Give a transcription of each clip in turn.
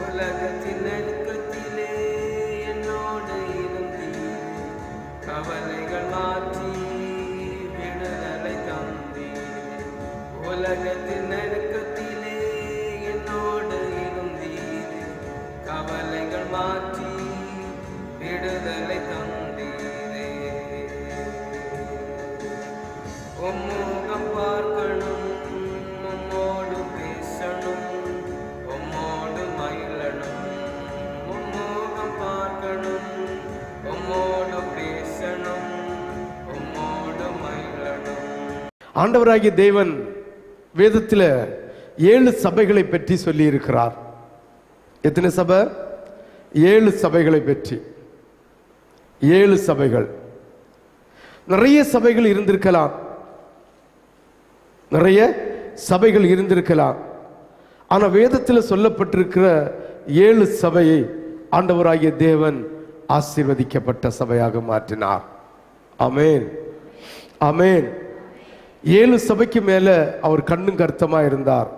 உலகத்தின் நெருக்கத்திலே என்னோடு இருந்தீர் கவலைகள் மாற்றி விடுதலை தந்தீர் உலகத்தின் நெருக்கத்திலே என்னோடு இருந்தீர் கவலைகள் மாற்றி விடுதலை தந்தீரே உம்முகம் பார்க்கணும் உம்மோடு பேசணும் உம்மோடு மயிலணும் உம்முகம் பார்க்கணும் உம்மோடு பேசணும் உம்மோடு மயிலணும் ஆண்டவராகிய தேவன் வேதத்தில் ஏழு சபைகளை பற்றி சொல்லி இருக்கிறார் எத்தனை சபை ஏழு சபைகளை பற்றி ஏழு சபைகள் நிறைய சபைகள் இருந்திருக்கலாம் நிறைய சபைகள் இருந்திருக்கலாம் ஆனா வேதத்தில் சொல்லப்பட்டிருக்கிற ஏழு சபையை ஆண்டவராகிய தேவன் ஆசீர்வதிக்கப்பட்ட சபையாக மாற்றினார் ஆமென் ஆமென் ஏழு சபைக்கு மேல அவர் கண்ணும் கருத்தமா இருந்தார்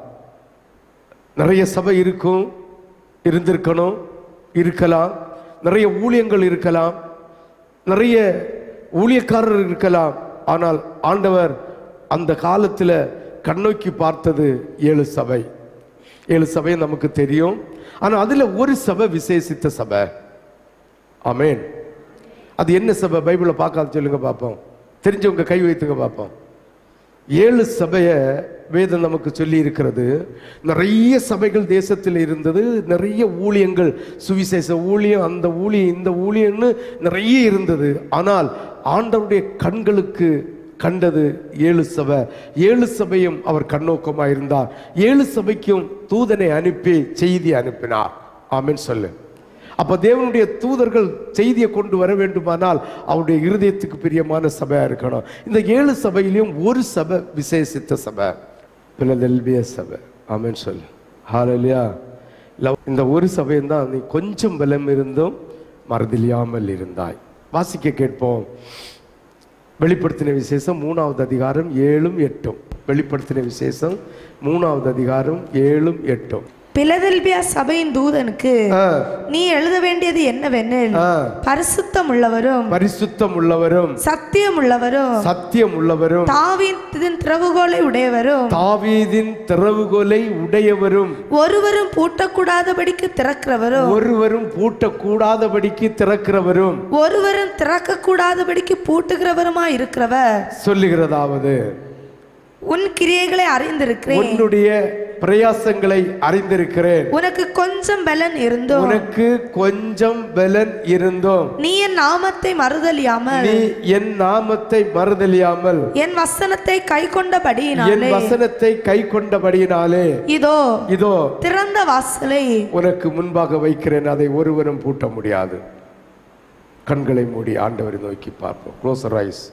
நிறைய சபை இருக்கும் இருந்திருக்கணும் இருக்கலாம் நிறைய ஊழியங்கள் இருக்கலாம் நிறைய ஊழியக்காரர் இருக்கலாம் ஆனால் ஆண்டவர் அந்த காலத்தில் கண்ணோக்கி பார்த்தது ஏழு சபை ஏழு சபை நமக்கு தெரியும் ஆனால் அதில் ஒரு சபை விசேஷித்த சபை ஆமென் அது என்ன சபை பைபிளை பார்க்காத சொல்லுங்க பார்ப்போம் தெரிஞ்சவங்க கை வைத்துங்க பார்ப்போம் ஏழு சபையை வேதம் நமக்கு சொல்லி இருக்கிறது நிறைய சபைகள் தேசத்தில் இருந்தது நிறைய ஊழியங்கள் சுவிசேஷ ஊழியம் அந்த ஊழியம் இந்த ஊழியம்னு நிறைய இருந்தது ஆனால் ஆண்டவருடைய கண்களுக்கு கண்டது ஏழு சபை ஏழு சபையும் அவர் கண்ணோக்கமாக இருந்தார் ஏழு சபைக்கும் தூதனை அனுப்பி செய்தி அனுப்பினார் ஆமென் சொல்லு அப்ப தேவனுடைய தூதர்கள் செய்தியை கொண்டு வர வேண்டுமானால் அவருடைய இருதயத்துக்கு பிரியமான சபையா இருக்கணும் இந்த ஏழு சபையிலையும் ஒரு சபை விசேஷித்த சபை பிலதெல்விய சபை ஆமென் சொல் ஹalleluya இல்ல இந்த ஒரு சபையும் தான் நீ கொஞ்சம் பலம் இருந்தும் மறதிலியாமல் இருந்தாய் வாசிக்க கேட்போம் வெளிப்படுத்தின விசேஷம் மூணாவது அதிகாரம் ஏழும் எட்டும் வெளிப்படுத்தின விசேஷம் மூணாவது அதிகாரம் ஏழும் எட்டும் பிலதெல்பியா சபையின் தூதனுக்கு ஆ, நீ எழுத வேண்டியது என்னவெனில் ஆ. பரிசுத்தம் உள்ளவரும் பரிசுத்தம் உள்ளவரும் சத்தியம் உள்ளவரும் சத்தியம் உள்ளவரும் தாவீதின் திறவுகோலை உடையவரும் தாவீதின் திறவுகோலை உடையவரும் ஒருவரும் பூட்டக்கூடாதபடிக்கு திறக்கிறவரும் ஒருவரும் பூட்டக்கூடாதபடிக்கு திறக்கிறவரும் ஒருவரும் திறக்க கூடாதபடிக்கு பூட்டுகிறவருமா இருக்கிறவர் சொல்லுகிறதாவது உன் கிரியைகளை அறிந்திருக்கிறேன் உன்னுடைய பிரயாசங்களை அறிந்திருக்கிறேன் உனக்கு கொஞ்சம் பலன் இருந்தும் உனக்கு கொஞ்சம் பலன் இருந்தோம் நீ என் நாமத்தை மறுதலியாமல் நீ என் நாமத்தை மறுதலியாமல் என் வசனத்தை கை என் கொண்டபடியினாலே வசனத்தை கை கொண்டபடியினாலே இதோ இதோ திறந்த வாசலை உனக்கு முன்பாக வைக்கிறேன் அதை ஒருவரும் பூட்ட முடியாது கண்களை மூடி ஆண்டவரை நோக்கி பார்ப்போம் க்ளோசர் ஐஸ்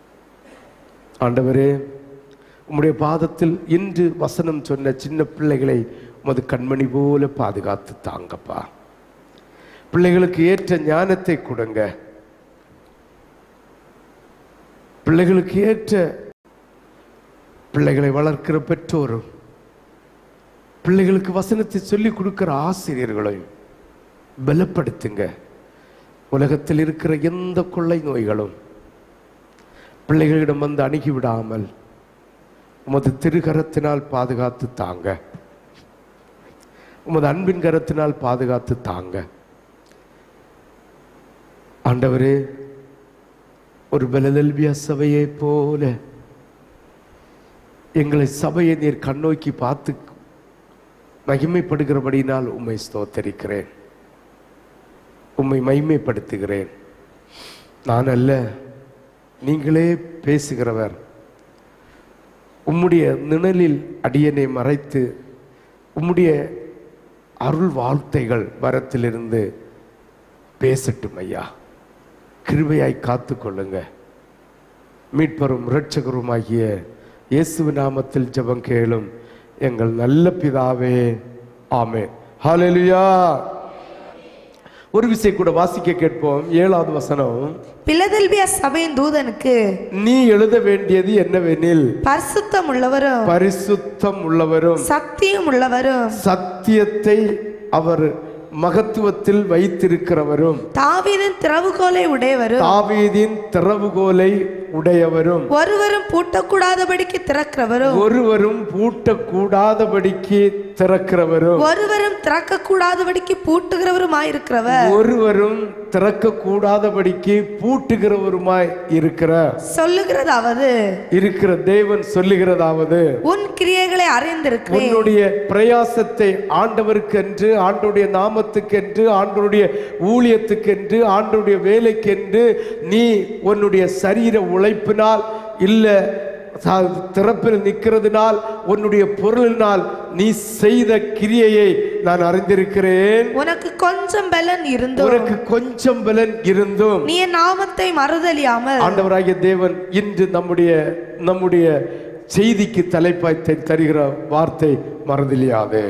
ஆண்டவரே உம்முடைய பாதத்தில் இன்று வசனம் சொன்ன சின்ன பிள்ளைகளை உமது கண்மணி போல பாதுகாத்து தாங்கப்பா பிள்ளைகளுக்கு ஏற்ற ஞானத்தை கொடுங்க பிள்ளைகளுக்கு ஏற்ற பிள்ளைகளை வளர்க்கிற பெற்றோரும் பிள்ளைகளுக்கு வசனத்தை சொல்லிக் கொடுக்கிற ஆசிரியர்களையும் பலப்படுத்துங்க உலகத்தில் இருக்கிற எந்த கொள்ளை நோய்களும் பிள்ளைகளிடம் வந்து அணுகி விடாமல் உமது திருகரத்தினால் பாதுகாத்து தாங்க உமது அன்பின் கரத்தினால் பாதுகாத்து தாங்க ஆண்டவரே ஒரு பலதல்வியா சபையை போல எங்களை சபையை நீர் கண்ணோக்கி பார்த்து மகிமைப்படுகிறபடினால் உம்மை ஸ்தோத்தரிக்கிறேன் உம்மை மகிமைப்படுத்துகிறேன் நான் அல்ல நீங்களே பேசுகிறவர் உம்முடைய நிழலில் அடியனை மறைத்து உம்முடைய அருள் வார்த்தைகள் வரத்திலிருந்து பேசட்டும் ஐயா கிருபையாய் காத்து கொள்ளுங்க மீட்பரும் இரட்சகருமாகிய இயேசு நாமத்தில் ஜெபம் கேளும் எங்கள் நல்ல பிதாவே ஆமென் ஹalleluya ஒரு விசை கூட வாசிக்க கேட்போம் ஏழாவது வசனம் பிலதெல்பியா சபையின் தூதனுக்கு நீ எழுத வேண்டியது என்னவெனில் பரிசுத்தம் உள்ளவரும் பரிசுத்தம் உள்ளவரும் சத்தியம் உள்ளவரும் சத்தியத்தை அவர் மகத்துவத்தில் வைத்திருக்கிறவரும் தாவீதின் திறவுகோலை உடையவரும் தாவீதின் திறவுகோலை உடையவரும் ஒருவரும் பூட்டக்கூடாதபடிக்கு திறக்கிறவரும் ஒருவரும் பூட்டக்கூடாதபடிக்கு திறக்கிறவரும் ஒருவரும் திறக்கக்கூடாதபடிக்கு பூட்டுகிறவருமாயிருக்கிறவர் ஒருவரும் திறக்கக்கூடாதபடிக்கு பூட்டுகிறவருமாய் இருக்கிற சொல்லுகிறதாவது இருக்கிற தேவன் சொல்லுகிறதாவது உன் கிரியைகளை அறிந்திருக்கிறேன் உன்னுடைய பிரயாசத்தை ஆண்டவருக்கென்று ஆண்டவருடைய நாமத்துக்கென்று ஆண்டவருடைய ஊழியத்துக்கென்று ஆண்டவருடைய வேலைக்கென்று நீ உன்னுடைய சரீர உழைப்பினால் இல்ல ச- திறப்பில் நிற்கிறதுனால் உன்னுடைய பொருளினால் நீ செய்த கிரியையை நான் அறிந்திருக்கிறேன் உனக்கு கொஞ்சம் பலன் இருந்தும் உனக்கு கொஞ்சம் பலன் இருந்தும் நீ என் நாமத்தை மறுதலியாமல் ஆண்டவராகிய தேவன் இன்று நம்முடைய நம்முடைய செய்திக்கு தலைப்பாய் த- தருகிற வார்த்தை மறதிலியாதே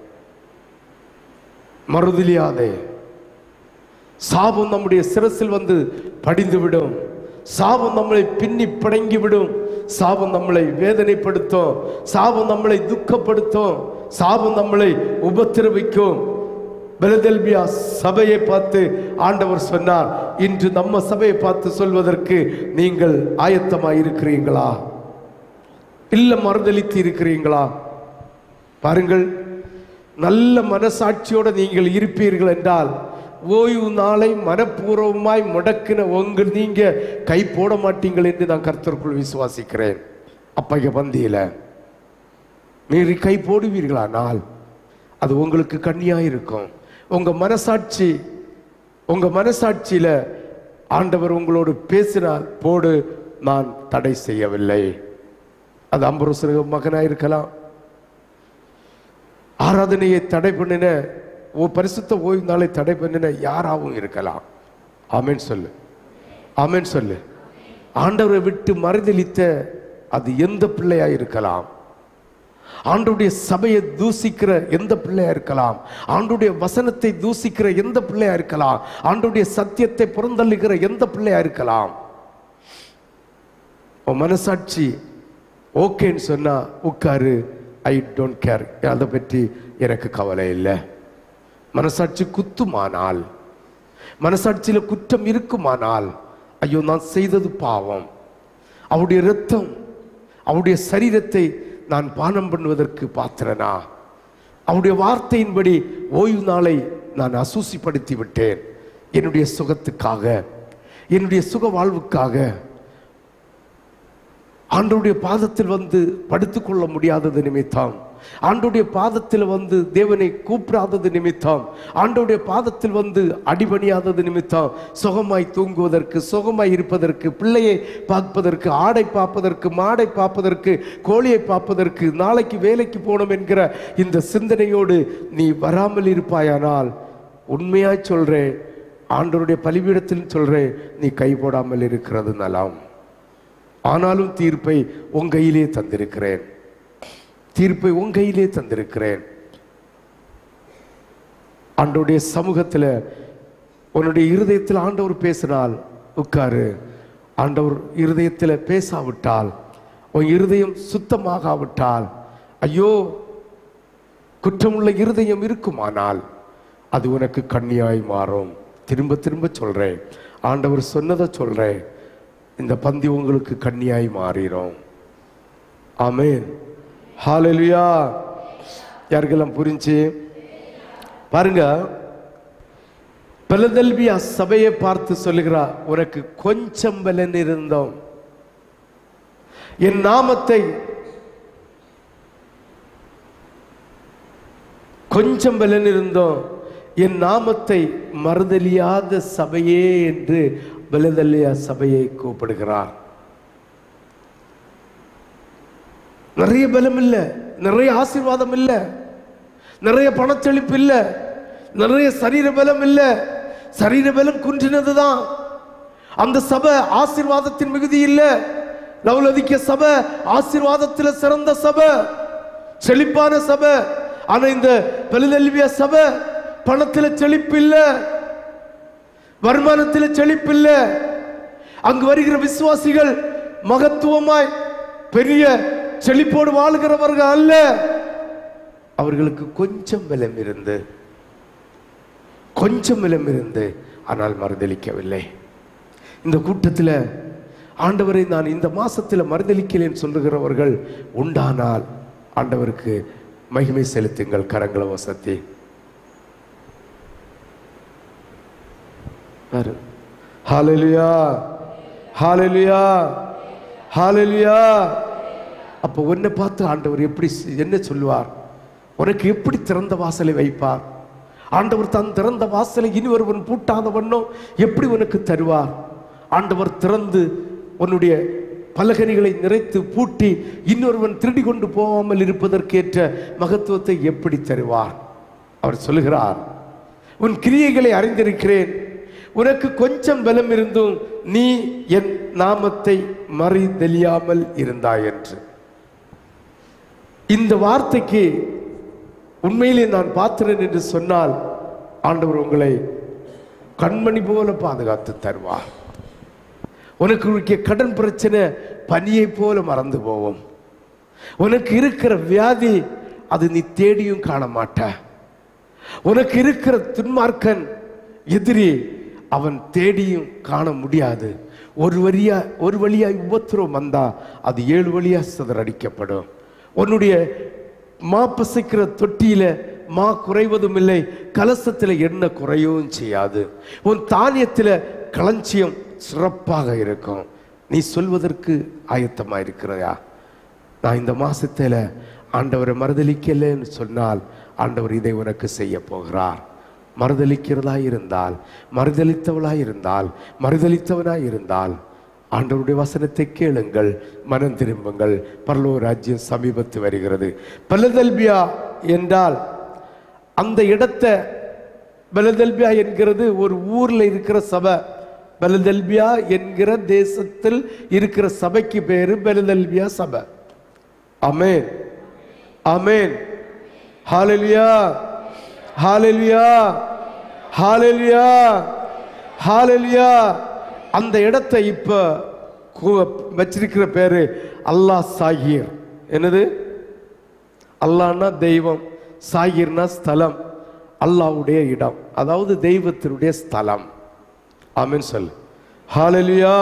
மறுதலியாதே சாபம் நம்முடைய சிரசில் வந்து படிந்துவிடும் சாபம் நம்மளை பின்னி பிடங்கிவிடும் சாபம் நம்மளை வேதனைப்படுத்தும் சாபம் நம்மளை துக்கப்படுத்தும் சாபம் நம்மளை உபத்திரவிக்கும் பெலதெல்பியா சபையை பார்த்து ஆண்டவர் சொன்னார் இன்று நம்ம சபையை பார்த்து சொல்வதற்கு நீங்கள் ஆயத்தமாய் இருக்கிறீங்களா இல்ல மறுதளித்து இருக்கிறீங்களா பாருங்கள் நல்ல மனசாட்சியோட நீங்கள் இருப்பீர்கள் என்றால் ஓய்வு நாளை மனப்பூர்வமாய் முடக்கின உங்கள் நீங்க கை போட மாட்டீங்கள் என்று நான் கர்த்தருக்குள் விசுவாசிக்கிறேன் அப்பைய பந்தியில மீறி கை போடுவீர்களானால் அது உங்களுக்கு கண்ணியா இருக்கும் உங்க மனசாட்சி உங்க மனசாட்சியில ஆண்டவர் உங்களோடு பேசினால் போடு நான் தடை செய்யவில்லை அது அம்பரோசர மகனாக இருக்கலாம் ஆராதனையை தடை பண்ணின ஓ பரிசுத்த ஓய்வு நாளை தடை பண்ணின யாராவும் இருக்கலாம் ஆமென் சொல்லு ஆமென் சொல்லு ஆண்டவரை விட்டு மறுதலித்த அது எந்த பிள்ளையா இருக்கலாம் ஆண்டுடைய சபையை தூசிக்கிற எந்த பிள்ளையா இருக்கலாம் ஆண்டுடைய வசனத்தை தூசிக்கிற எந்த பிள்ளையா இருக்கலாம் ஆண்டுடைய சத்தியத்தை புறந்தள்ளுகிற எந்த பிள்ளையா இருக்கலாம் உன் மனசாட்சி ஓகேன்னு சொன்னா உட்காரு ஐ டோன்ட் கேர் அதை பற்றி எனக்கு கவலை இல்லை மனசாட்சி குத்துமானால் மனசாட்சியில குற்றம் இருக்குமானால் ஐயோ நான் செய்தது பாவம் அவருடைய இரத்தம் அவருடைய சரீரத்தை நான் பானம் பண்ணுவதற்கு பாத்திரனா அவருடைய வார்த்தையின்படி ஓய்வு நாளை நான் அசூசிப்படுத்தி விட்டேன் என்னுடைய சுகத்துக்காக என்னுடைய சுக வாழ்வுக்காக ஆண்டவருடைய பாதத்தில் வந்து படுத்துக்கொள்ள முடியாதது நிமித்தம் ஆண்டவருடைய பாதத்தில் வந்து தேவனை கூப்பிடாதது நிமித்தம் ஆண்டவருடைய பாதத்தில் வந்து அடிபணியாதது நிமித்தம் சுகமாய் தூங்குவதற்கு சுகமாய் இருப்பதற்கு பிள்ளையை பார்ப்பதற்கு ஆடை பார்ப்பதற்கு மாடை பார்ப்பதற்கு கோழியை பார்ப்பதற்கு நாளைக்கு வேலைக்கு போகணும் என்கிற இந்த சிந்தனையோடு நீ வராமல் இருப்பாயானால் உண்மையாய் சொல்றேன் ஆண்டவருடைய பலிபீடத்தில் சொல்றேன் நீ கை போடாமல் இருக்கிறது நலம் ஆனாலும் தீர்ப்பை உன் கையிலே தந்திருக்கிறேன் தீர்ப்பை உன் கையிலே தந்திருக்கிறேன் ஆண்டவருடைய சமூகத்தில் உன்னுடைய இருதயத்தில் ஆண்டவர் பேசினால் உட்காரு ஆண்டவர் இருதயத்தில் பேசாவிட்டால் உன் இருதயம் சுத்தமாகாவிட்டால் ஐயோ குற்றமுள்ள இருதயம் இருக்குமானால் அது உனக்கு கண்ணியாய் மாறும் திரும்ப திரும்ப சொல்றேன் ஆண்டவர் சொன்னதை சொல்றேன் இந்த பந்தி உங்களுக்கு கண்ணியாய் மாறிடும் ஆமென் ஹalleluya யாருக்கெல்லாம் புரிஞ்சு பாருங்க பிலதெல்பியா சபையை பார்த்து சொல்லுகிறா உனக்கு கொஞ்சம் பலன் இருந்தோம் என் நாமத்தை கொஞ்சம் பலன் இருந்தோம் என் நாமத்தை மறுதலியாத சபையே என்று பலதல்லியா சபையை கூப்பிடுகிறார் நிறைய பலம் இல்ல நிறைய ஆசீர்வாதம் இல்ல நிறைய பணச்செழிப்பு இல்ல நிறைய சரீர பலம் இல்ல சரீர பலம் குன்றினதுதான் அந்த சபை ஆசீர்வாதத்தின் மிகுதி இல்ல லவுலதிக்க சபை ஆசீர்வாதத்துல சிறந்த சபை செழிப்பான சபை ஆனா இந்த பெலிதெல்விய சபை பணத்துல செழிப்பு இல்ல வருமானத்தில் செழிப்பு இல்ல அங்கு வருகிற விசுவாசிகள் மகத்துவமாய் பெரிய செழிப்போடு வாழ்கிறவர்கள் அல்ல அவர்களுக்கு கொஞ்சம் பலம் இருந்து கொஞ்சம் பலம் இருந்து ஆனால் மறுதளிக்கவில்லை இந்த கூட்டத்தில் ஆண்டவரை நான் இந்த மாசத்தில் மறுதளிக்கலேன்னு சொல்லுகிறவர்கள் உண்டானால் ஆண்டவருக்கு மகிமை செலுத்துங்கள் கரங்களை வசத்தி பாரு ஹalleluya ஹalleluya ஹalleluya அப்போ உன்னை பார்த்து ஆண்டவர் எப்படி சி- என்ன சொல்லுவார் உனக்கு எப்படி திறந்த வாசலை வைப்பார் ஆண்டவர் தான் திறந்த வாசலை இனி ஒருவன் பூட்டாத வண்ணம் எப்படி உனக்கு தருவார் ஆண்டவர் திறந்து உன்னுடைய பலகணிகளை நிறைத்து பூட்டி இன்னொருவன் திருடி கொண்டு போகாமல் இருப்பதற்கேற்ற மகத்துவத்தை எப்படி தருவார் அவர் சொல்லுகிறார் உன் கிரியைகளை அறிந்திருக்கிறேன் உனக்கு கொஞ்சம் பலம் இருந்தும் நீ என் நாமத்தை மறிதெளியாமல் இருந்தாய் என்று இந்த வார்த்தைக்கு உண்மையிலே நான் பார்க்கிறேன் என்று சொன்னால் ஆண்டவர் உங்களை கண்மணி போல பாதுகாத்து தருவார் உனக்கு இருக்க கடன் பிரச்சனை பனியை போல மறந்து போவோம் உனக்கு இருக்கிற வியாதி அது நீ தேடியும் காண மாட்ட உனக்கு இருக்கிற துன்மார்க்கன் எதிரி அவன் தேடியும் காண முடியாது ஒரு வழியா ஒரு வழியா உபத்திரம் வந்தா அது ஏழு வழியா சிதறடிக்கப்படும் உன்னுடைய மா பசைக்கிற தொட்டியில மா குறைவதும் இல்லை கலசத்தில் எண்ணெய் குறையவும் செய்யாது உன் தானியத்தில் களஞ்சியம் சிறப்பாக இருக்கும் நீ சொல்வதற்கு ஆயத்தமா இருக்கிறதா நான் இந்த மாசத்துல ஆண்டவரை மறுதலிக்கலைன்னு சொன்னால் ஆண்டவர் இதை உனக்கு செய்ய போகிறார் மறுதலிக்கிறதா இருந்தால் மறுதலித்தவளாய் இருந்தால் மறுதலித்தவனாய் இருந்தால் ஆண்டவருடைய வசனத்தை கேளுங்கள் மனம் திரும்புங்கள் பரலோ ராஜ்யம் சமீபத்து வருகிறது பலதல்பியா என்றால் அந்த இடத்தை பெலதெல்பியா என்கிறது ஒரு ஊர்ல இருக்கிற சபை பெலதெல்பியா என்கிற தேசத்தில் இருக்கிற சபைக்கு பேரு பெலதெல்பியா சபை அமேன் அமேன் ஹalleluya ஹalleluya ஹalleluya ஹalleluya அந்த இடத்தை இப்ப கு- வச்சிருக்கிற பேரு அல்லாஹ் சாகிர் என்னது அல்லாஹ்னா தெய்வம் சாகிர்னா ஸ்தலம் அல்லாஹ்வுடைய இடம் அதாவது தெய்வத்தினுடைய ஸ்தலம் ஆமென் சொல் ஹalleluya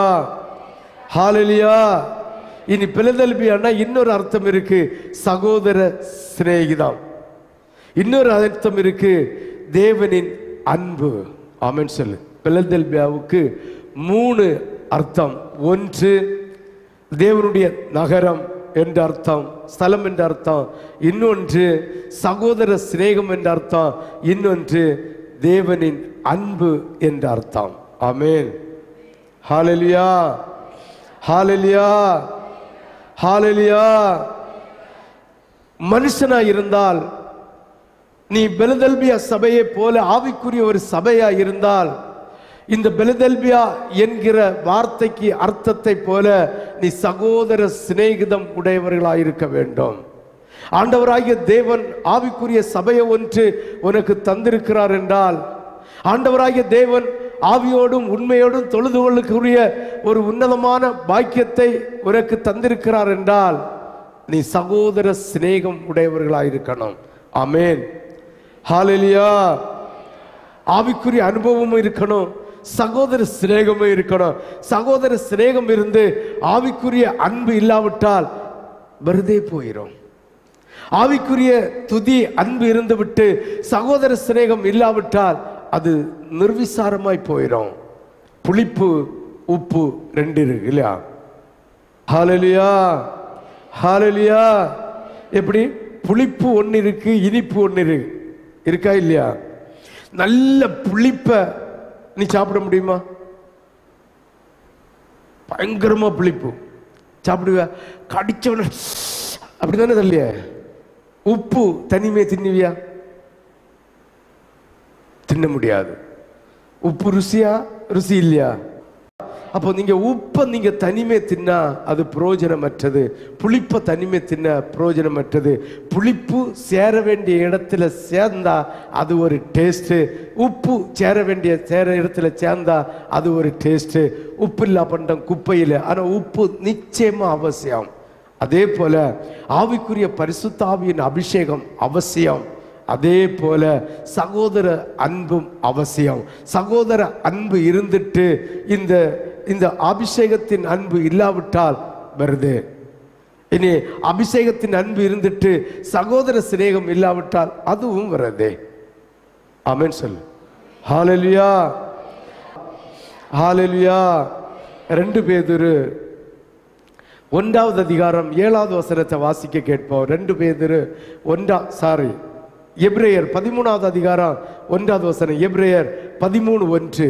ஹalleluya இனி பிலதெல்பியானா இன்னொரு அர்த்தம் இருக்கு சகோதர சிநேகிதம் இன்னொரு அர்த்தம் இருக்கு தேவனின் அன்பு ஆமென் சொல்லு பிலதெல்பியாவுக்கு மூணு அர்த்தம் ஒன்று தேவனுடைய நகரம் என்ற அர்த்தம் ஸ்தலம் என்ற அர்த்தம் இன்னொன்று சகோதர சிநேகம் என்ற அர்த்தம் இன்னொன்று தேவனின் அன்பு என்ற அர்த்தம் ஆமென் ஹalleluya ஹalleluya ஹalleluya மனுஷனா இருந்தால் நீ பெலதெல்பியா சபையை போல ஆவிக்குரிய ஒரு சபையா இருந்தால் இந்த பெலதெல்பியா என்கிற வார்த்தைக்கு அர்த்தத்தை போல நீ சகோதர சிநேகிதம் உடையவர்களாய் இருக்க வேண்டும் ஆண்டவராகிய தேவன் ஆவிக்குரிய சபையை ஒன்று உனக்கு தந்திருக்கிறார் என்றால் ஆண்டவராகிய தேவன் ஆவியோடும் உண்மையோடும் தொழுது கொள்ளக்கூடிய ஒரு உன்னதமான பாக்கியத்தை உனக்கு தந்திருக்கிறார் என்றால் நீ சகோதர சிநேகம் உடையவர்களாய் இருக்கணும் ஆமென் ஹalleluya ஆவிக்குரிய அனுபவமும் இருக்கணும் சகோதர சிநேகமும் இருக்கணும் சகோதர சிநேகம் இருந்து ஆவிக்குரிய அன்பு இல்லாவிட்டால் வெறுதே போயிடும் ஆவிக்குரிய துதி அன்பு இருந்து விட்டு சகோதர சிநேகம் இல்லாவிட்டால் அது நிர்விசாரமாய் போயிடும் புளிப்பு உப்பு ரெண்டு இருக்கு இல்லையா ஹalleluya ஹalleluya எப்படி புளிப்பு ஒன்று இருக்கு இனிப்பு ஒன்று இருக்கு இருக்கா இல்லையா நல்ல புளிப்ப நீ சாப்பிட முடியுமா பயங்கரமா புளிப்பு சாப்பிடுவியா கடிச்சவன அப்படிதானே தள்ளிய உப்பு தனிமே தின்னுவியா தின்ன முடியாது உப்பு ருசியா ருசி இல்லையா அப்போ நீங்க உப்பை நீங்க தனிமே தின்னா அது பிரயோஜனமற்றது புளிப்பை தனிமே தின்ன பிரயோஜனமற்றது புளிப்பு சேர வேண்டிய இடத்துல சேர்ந்தா அது ஒரு டேஸ்ட் உப்பு சேர வேண்டிய சேர இடத்துல சேர்ந்தா அது ஒரு டேஸ்ட் உப்பு இல்லா பண்டம் குப்பையில் ஆனா உப்பு நிச்சயமா அவசியம் அதே போல ஆவிக்குரிய பரிசுத்த ஆவியின் அபிஷேகம் அவசியம் அதே போல சகோதர அன்பும் அவசியம் சகோதர அன்பு இருந்துட்டு இந்த இந்த அபிஷேகத்தின் அன்பு இல்லாவிட்டால் வருது இனி அபிஷேகத்தின் அன்பு இருந்துட்டு சகோதர சிநேகம் இல்லாவிட்டால் அதுவும் வருதே ஆமென் சொல்லு ஹalleluya ஹalleluya ரெண்டு பேதுரு ஒன்றாவது அதிகாரம் ஏழாவது வசனத்தை வாசிக்க கேட்போம் ரெண்டு பேதுரு ஒன்றா சாரி எப்ரேயர் பதிமூணாவது அதிகாரம் ஒன்றாவது வசனம் எப்ரேயர் பதிமூணு ஒன்று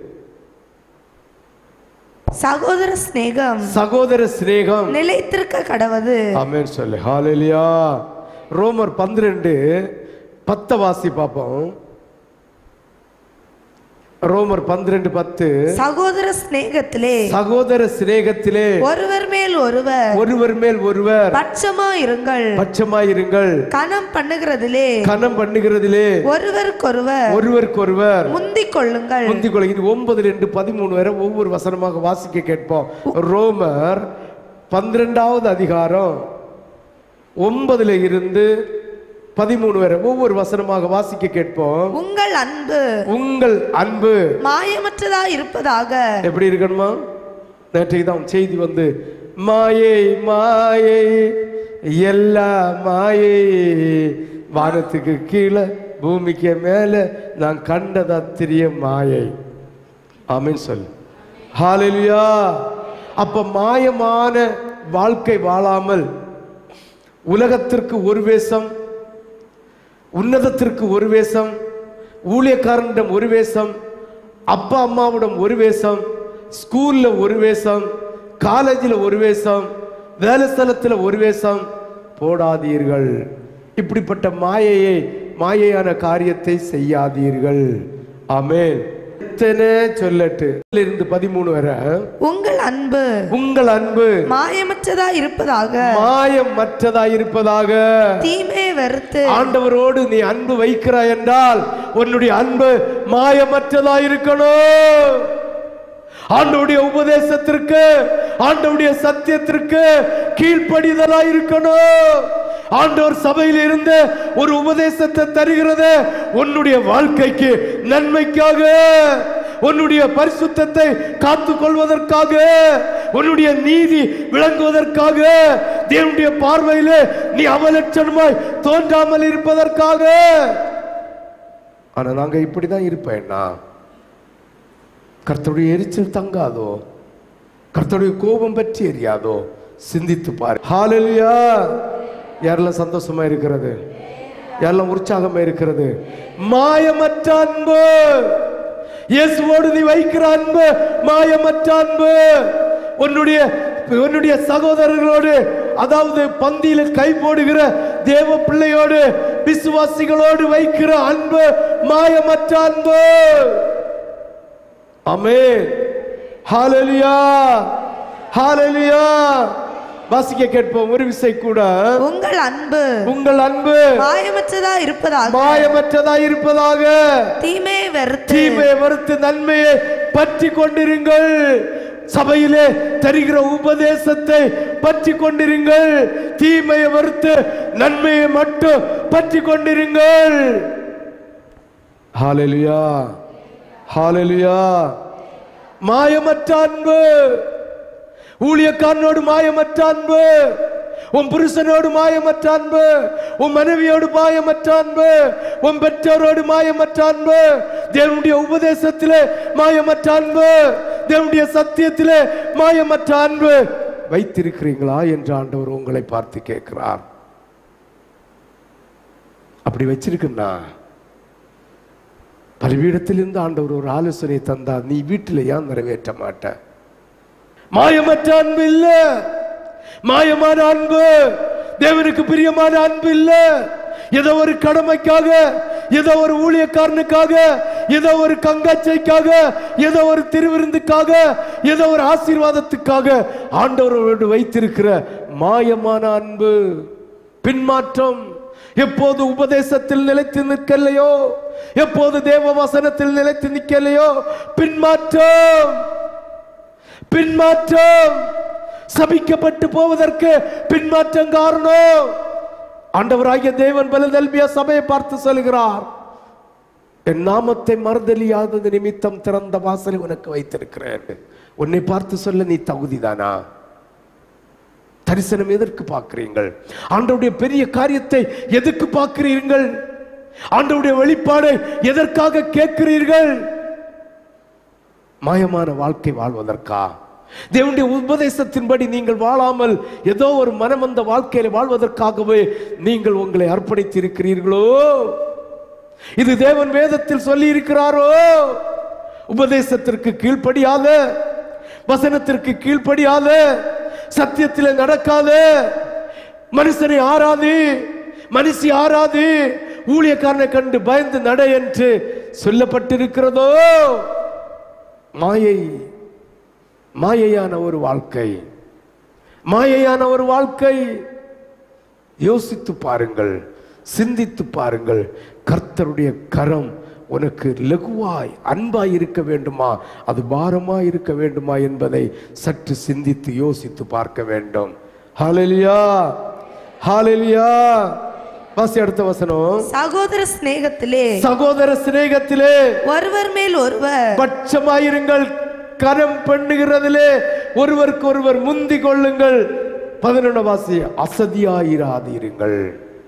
சகோதர சிநேகம் சகோதர சிநேகம் நிலைத்திருக்க கடவது ஆமென் சொல்லு ஹalleluya ரோமர் பன்னிரெண்டு பத்தை வாசி பார்ப்போம் ரோமர் பன்னிரெண்டு பத்து சகோதர சிநேகத்திலே சகோதர சிநேகத்திலே ஒருவர் மேல் ஒருவர் ஒருவர் மேல் ஒருவர் பட்சமா இருங்கள் பட்சமாயிருங்கள் கனம் பண்ணுகிறதிலே கனம் பண்ணுகிறதிலே ஒருவருக்கொருவர் ஒருவருக்கொருவர் முந்திக் கொள்ளுங்கள் முந்திக் கொள்ள இது ஒன்பது ரெண்டு பதிமூணு வரை ஒவ்வொரு வசனமாக வாசிக்க கேட்போம் ரோமர் பன்னிரெண்டாவது அதிகாரம் ஒன்பதுல இருந்து பதிமூணு வரை ஒவ்வொரு வசனமாக வாசிக்க கேட்போம் உங்கள் அன்பு உங்கள் அன்பு மாயமற்றதா இருப்பதாக எப்படி இருக்கணுமா நேற்றைக்கு தான் செய்தி வந்து மாயை மாயை எல்லா மாயை வானத்துக்கு கீழே பூமிக்கு மேலே நான் கண்டது அத்திரிய மாயை ஆமென் சொல் ஹalleluya அப்ப மாயமான வாழ்க்கை வாழாமல் உலகத்திற்கு ஒரு வேஷம் உன்னதத்திற்கு ஒரு வேஷம் ஊழியக்காரனிடம் ஒரு வேஷம் அப்பா அம்மாவிடம் ஒரு வேஷம் ஸ்கூல்ல ஒரு வேஷம் காலேஜில் ஒரு வேஷம் வேலை ஸ்தலத்தில் ஒரு வேஷம் போடாதீர்கள் இப்படிப்பட்ட மாயையை மாயையான காரியத்தை செய்யாதீர்கள் ஆமென் எத்தனை சொல்லட்டு இருந்து பதிமூணு வரை உங்கள் அன்பு உங்கள் அன்பு மாயமற்றதா இருப்பதாக மாயம் மற்றதாய் இருப்பதாக தீமையை வெறுத்து ஆண்டவரோடு நீ அன்பு வைக்கிறாய் என்றால் உன்னுடைய அன்பு மாயமற்றதாய் இருக்கணும் ஆண்டவருடைய உபதேசத்திற்கு ஆண்டவருடைய சத்தியத்திற்கு கீழ்ப்படிதலாய் இருக்கணும் ஆண்டவர் சபையில் இருந்து ஒரு உபதேசத்தை தருகிறது உன்னுடைய வாழ்க்கைக்கு நன்மைக்காக உன்னுடைய பரிசுத்தத்தை காத்துக் கொள்வதற்காக உன்னுடைய நீதி விளங்குவதற்காக தேவனுடைய பார்வையிலே நீ அவலட்சணமாய் தோன்றாமல் இருப்பதற்காக ஆனா நாங்க இப்படிதான் இருப்பேன்னா கர்த்தருடைய எரிச்சல் தங்காதோ கர்த்தருடைய கோபம் பற்றி எரியாதோ சிந்தித்து பாரு ஹalleluya யாரெல்லாம் சந்தோஷமா இருக்கிறது யாரெல்லாம் உற்சாகமா இருக்கிறது மாயமற்ற அன்பு இயேசுவோடு நீ வைக்கிற அன்பு மாயமற்ற அன்பு உன்னுடைய உன்னுடைய சகோதரர்களோடு அதாவது பந்தியில கை போடுகிற தேவ பிள்ளையோடு விசுவாசிகளோடு வைக்கிற அன்பு மாயமற்ற அன்பு ஆமென் ஹalleluya ஹalleluya வாசிக்க கேட்போம் ஒரு விசை கூட உங்கள் அன்பு உங்கள் அன்பு மாயமற்றதா இருப்பதாக மாயமற்றதாய் இருப்பதாக தீமையை வெறுத்து தீமையை மறுத்து நன்மையை பற்றி கொண்டிருங்கள் சபையிலே தருகிற உபதேசத்தை பற்றி கொண்டிருங்கள் தீமையை மறுத்து நன்மையை மட்டும் பற்றி கொண்டிருங்கள் ஹalleluya ஹalleluya மாயமற்ற அன்பு ஊழியக்காரனோடு மாயமற்ற அன்பு உன் புருஷனோடு மாயமற்ற அன்பு உன் மனைவியோடு மாயமற்ற அன்பு உன் பெற்றோரோடு மாயமற்ற அன்பு தேவனுடைய உபதேசத்திலே மாயமற்ற அன்பு தேவனுடைய சத்தியத்திலே மாயமற்ற அன்பு வைத்திருக்கிறீங்களா என்று ஆண்டவர் உங்களை பார்த்து கேட்கிறார் அப்படி வச்சிருக்குன்னா பலிபீடத்திலிருந்து ஆண்டவர் ஒரு ஆலோசனை தந்தா நீ வீட்டில் ஏன் நிறைவேற்ற மாட்ட மாயமற்ற அன்பு இல்ல மாயமான அன்பு தேவனுக்கு பிரியமான அன்பு இல்ல ஏதோ ஒரு கடமைக்காக ஏதோ ஒரு ஊழியக்காரனுக்காக ஏதோ ஒரு கங்காச்சைக்காக ஏதோ ஒரு திருவிருந்துக்காக ஏதோ ஒரு ஆசீர்வாதத்துக்காக ஆண்டவரோடு வைத்திருக்கிற மாயமான அன்பு பின்மாற்றம் எப்போது உபதேசத்தில் நிலைத்து நிற்கலையோ எப்போது தேவ வசனத்தில் நிலைத்து நிற்கலையோ பின்மாற்றம் பின்மாற்றம் சபிக்கப்பட்டு போவதற்கு பின்மாற்றம் காரணம் ஆண்டவராகிய தேவன் பலதல்பியா சபையை பார்த்து சொல்கிறார் என் நாமத்தை மறுதலியாதது நிமித்தம் திறந்த வாசலை உனக்கு வைத்திருக்கிறேன் உன்னை பார்த்து சொல்ல நீ தகுதிதானா தரிசனம் எதற்கு பார்க்கிறீர்கள் ஆண்டவருடைய பெரிய காரியத்தை எதற்கு பார்க்கிறீர்கள் ஆண்டவருடைய வெளிப்பாடை எதற்காக கேட்கிறீர்கள் மாயமான வாழ்க்கை வாழ்வதற்கா தேவனுடைய உபதேசத்தின்படி நீங்கள் வாழாமல் ஏதோ ஒரு மனமந்த வாழ்க்கையில வாழ்வதற்காகவே நீங்கள் உங்களை அர்ப்பணித்து இருக்கிறீர்களோ இது தேவன் வேதத்தில் சொல்லி இருக்கிறாரோ உபதேசத்திற்கு கீழ்ப்படியாத வசனத்திற்கு கீழ்ப்படியாத சத்தியத்திலே நடக்காத மனுஷனை ஆராது மனுஷி ஆராது ஊழியக்காரனை கண்டு பயந்து நட என்று சொல்லப்பட்டிருக்கிறதோ மாயை மாயையான ஒரு வாழ்க்கை மாயையான ஒரு வாழ்க்கை யோசித்து பாருங்கள் சிந்தித்து பாருங்கள் கர்த்தருடைய கரம் உனக்கு லகுவாய் அன்பாய் இருக்க வேண்டுமா அது பாரமாய் இருக்க வேண்டுமா என்பதை சற்று சிந்தித்து யோசித்து பார்க்க வேண்டும் ஹalleluya ஹalleluya வாசி அடுத்த வசனம் சகோதர சிநேகத்திலே சகோதர சிநேகத்திலே ஒருவர் மேல் ஒருவர் பட்சமாயிருங்கள் கரம் பண்ணுகிறதிலே ஒருவருக்கு ஒருவர் முந்தி கொள்ளுங்கள் பதினொன்று வாசி அசதியாயிராதீருங்கள்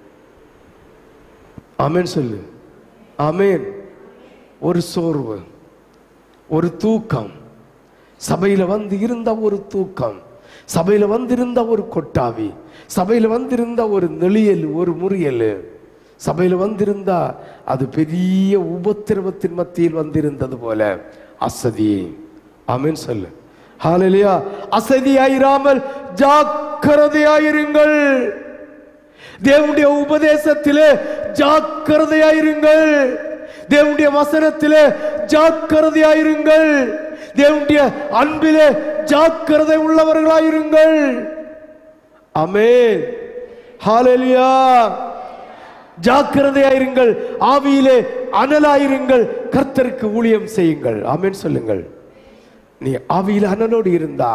ஆமென் சொல்லு ஆமென் ஒரு சோர்வு ஒரு தூக்கம் சபையில வந்து இருந்த ஒரு தூக்கம் சபையில வந்திருந்த ஒரு கொட்டாவி சபையில வந்திருந்த ஒரு நெளியல் ஒரு முறியல் சபையில வந்திருந்தா அது பெரிய உபத்திரவத்தின் மத்தியில் வந்திருந்தது போல அசதி ஆமென் சொல்லு ஹalleluya அசதியாயிராமல் ஜாக்கிரதையாயிருங்கள் தேவனுடைய உபதேசத்திலே ஜாக்கிரதையாயிருங்கள் தேவனுடைய வசனத்திலே ஜாக்கிரதையாயிருங்கள் தேவனுடைய அன்பிலே ஜாக்கிரதை உள்ளவர்களாயிருங்கள் ஆமென் ஹalleluya ஜாக்கிரதையாயிருங்கள் ஆவியிலே அனலாயிருங்கள் கர்த்தருக்கு ஊழியம் செய்யுங்கள் ஆமென் சொல்லுங்கள் நீ ஆவியில் அனலோடு இருந்தா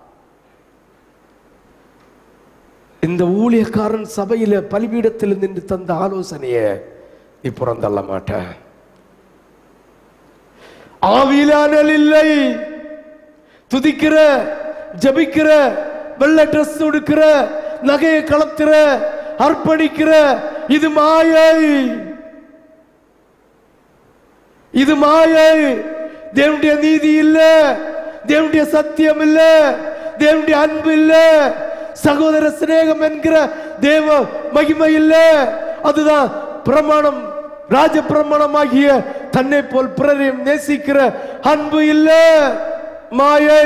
இந்த ஊழியக்காரன் சபையில பலிபீடத்தில் நின்று தந்த ஆலோசனையை நீ புறந்தள்ள மாட்ட ஆவியில அனல் இல்லை துதிக்கிற ஜபிக்கிற வெள்ளை ட்ரெஸ் உடுக்கிற நகையை கலத்துற அர்ப்பணிக்கிற இது மாயை இது மாயை தேவனுடைய நீதி இல்ல தேவனுடைய சத்தியம் இல்ல தேவனுடைய அன்பு இல்ல சகோதர சிநேகம் என்கிற தேவ மகிமை இல்ல அதுதான் பிரமாணம் ராஜ பிரமாணமாகிய தன்னை போல் பிறரையும் நேசிக்கிற அன்பு இல்ல மாயை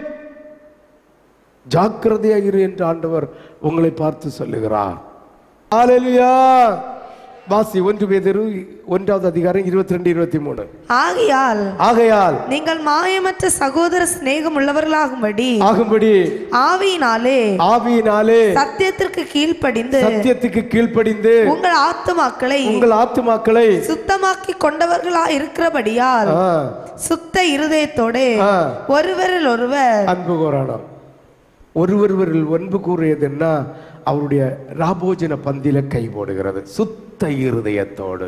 ஜாக்கிரதையாயிரு என்று ஆண்டவர் உங்களை பார்த்து சொல்லுகிறார் ஹalleluya வாசி ஒன்று பேதரு ஒன்றாவது அதிகாரம் இருபத்தி ரெண்டு இருபத்தி மூணு ஆகையால் ஆகையால் நீங்கள் மாயமற்ற சகோதர சிநேகம் உள்ளவர்களாகும்படி ஆகும்படி ஆவியினாலே ஆவியினாலே சத்தியத்திற்கு கீழ்ப்படிந்து சத்தியத்துக்கு கீழ்ப்படிந்து உங்கள் ஆத்துமாக்களை உங்கள் ஆத்துமாக்களை சுத்தமாக்கி கொண்டவர்களா இருக்கிறபடியால் ஆ, சுத்த இருதயத்தோடு ஆ, ஒருவரில் ஒருவர் அன்பு கூறணும் ஒருவரில் அன்பு கூறியதுன்னா அவருடைய ராபோஜன பந்தில கை போடுகிறது சுத்த இருதயத்தோடு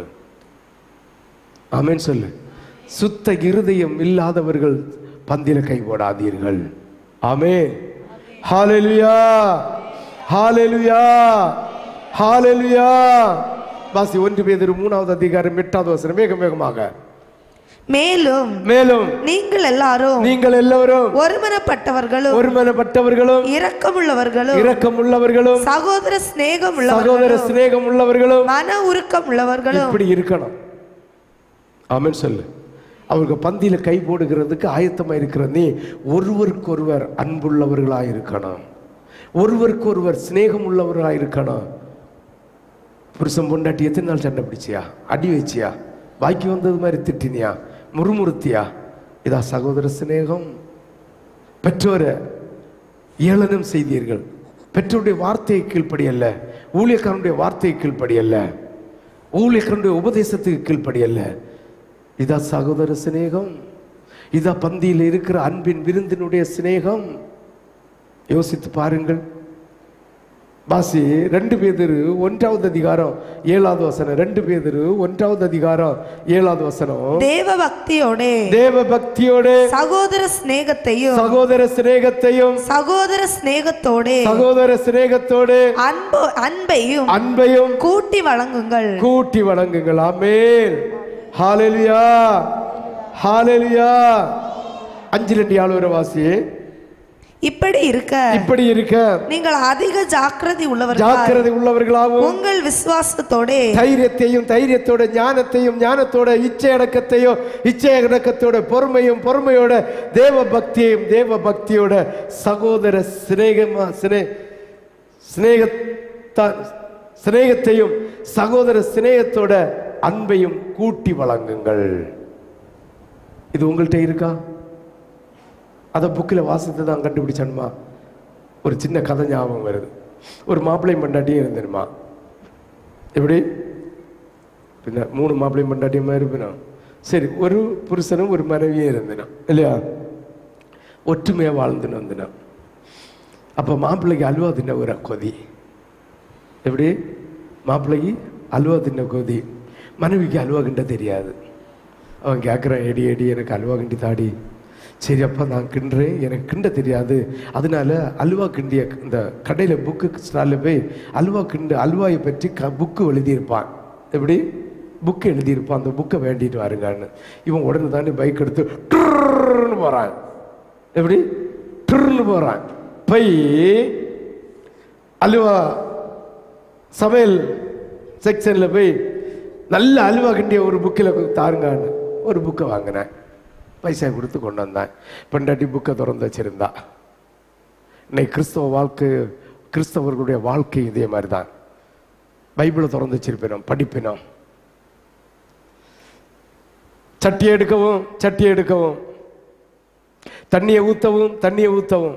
ஆமென் சொல்லு சுத்த இருதயம் இல்லாதவர்கள் பந்தில கை போடாதீர்கள் ஆமென் ஹalleluya ஹalleluya ஹalleluya வாசி ஒன்று பேதர் மூணாவது அதிகாரம் எட்டாவது வசனம் வேக வேகமாக மேலும் மேலும் நீங்கள் எல்லாரும் நீங்கள் எல்லோரும் ஒருமனப்பட்டவர்களும் ஒருமனப்பட்டவர்களும் இரக்கமுள்ளவர்களும் இரக்கம் உள்ளவர்களும் சகோதர சிநேகம் சகோதர உள்ளவர்களும் சிநேகம் உள்ளவர்களும் மன உருக்கம் உள்ளவர்களும் இப்படி இருக்கணும் ஆமென் சொல்லு அவருக்கு பந்தியில கை போடுகிறதுக்கு ஆயத்தமா இருக்கிற நீ ஒருவருக்கொருவர் அன்புள்ளவர்களா இருக்கணும் ஒருவருக்கொருவர் சிநேகம் உள்ளவர்களா இருக்கணும் புருஷன் பொண்டாட்டி எத்தனை நாள் சண்டை பிடிச்சியா அடி வச்சியா வாய்க்கு வந்தது மாதிரி திட்டினியா முறுமுறுத்தியா இதா சகோதர சிநேகம் பெற்றோரை ஏளனம் செய்தீர்கள் பெற்றோருடைய வார்த்தையை கீழ்ப்படியல்ல ஊழியக்காரனுடைய வார்த்தையை கீழ்ப்படியல்ல ஊழியக்காரனுடைய உபதேசத்துக்கு கீழ்ப்படியல்ல இதா சகோதர சிநேகம் இதா பந்தியில் இருக்கிற அன்பின் விருந்தினுடைய சிநேகம் யோசித்து பாருங்கள் வாசி ரெண்டு பேதரு ஒன்றாவது அதிகாரம் ஏழாவது வசனம் ரெண்டு பேதரு ஒன்றாவது அதிகாரம் ஏழாவது வசனம் தேவ பக்தியோட தேவ பக்தியோடு சகோதர சிநேகத்தையும் சகோதர சிநேகத்தையும் சகோதர சிநேகத்தோட சகோதர சிநேகத்தோடு அன்பு அன்பையும் அன்பையும் கூட்டி வழங்குங்கள் கூட்டி வணங்குங்கள் ஆமென் ஹalleluya ஹalleluya அஞ்சு ரெண்டு ஆளுவர வாசியே இப்படி இருக்க இப்படி இருக்க நீங்கள் அதிக ஜாக்கிரதை உள்ளவர்கள் ஜாக்கிரதை உள்ளவர்களாகவும் உங்கள் விசுவாசத்தோட தைரியத்தையும் தைரியத்தோட ஞானத்தையும் ஞானத்தோட இச்சை அடக்கத்தையும் இச்சை அடக்கத்தோட பொறுமையும் பொறுமையோட தேவ பக்தியையும் தேவ பக்தியோட சகோதர சிநேகமா சினே சிநேகத்தா சிநேகத்தையும் சகோதர சிநேகத்தோட அன்பையும் கூட்டி வழங்குங்கள் இது உங்கள்கிட்ட இருக்கா அதை புக்கில் வாசத்தை தான் கண்டுபிடிச்சனுமா ஒரு சின்ன கதை ஞாபகம் வருது ஒரு மாப்பிள்ளையும் பண்டாட்டியும் இருந்தனுமா எப்படி பின்ன மூணு மாப்பிள்ளையும் பண்டாட்டியுமா இருப்பினோம் சரி ஒரு புருஷனும் ஒரு மனைவியும் இருந்தினோம் இல்லையா ஒற்றுமையாக வாழ்ந்துன்னு வந்தினோம் அப்போ மாப்பிள்ளைக்கு அல்வா தின்ன ஒரு கொதி எப்படி மாப்பிள்ளைக்கு அல்வா தின்ன கொதி மனைவிக்கு அல்வா கிண்ட தெரியாது அவன் கேட்குறான் எடி எடி எனக்கு அல்வா கிண்டி தாடி சரி அப்பா நான் கிண்டுறேன் எனக்கு கிண்ட தெரியாது அதனால அல்வா கிண்டிய இந்த கடையில் புக்கு ஸ்டாலில் போய் அல்வா கிண்டு அல்வாயை பற்றி க புக்கு எழுதியிருப்பான் எப்படி புக்கு எழுதியிருப்பான் அந்த புக்கை வேண்டிட்டு வாருங்கன்னு இவன் உடனே தானே பைக் எடுத்து ட்ருன்னு போகிறான் எப்படி ட்ருன்னு போகிறான் போய் அல்வா சமையல் செக்ஷனில் போய் நல்ல அல்வா கிண்டிய ஒரு புக்கில் தாருங்கன்னு ஒரு புக்கை வாங்கினேன் பைசா கொடுத்து கொண்டு வந்தேன் பெண்டாட்டி புக்கை திறந்து வச்சிருந்தா இன்னைக்கு கிறிஸ்தவ வாழ்க்கை கிறிஸ்தவர்களுடைய வாழ்க்கை இதே மாதிரி தான் பைபிளை திறந்து வச்சிருப்பினோம் படிப்பினோம் சட்டி எடுக்கவும் சட்டி எடுக்கவும் தண்ணியை ஊற்றவும் தண்ணியை ஊற்றவும்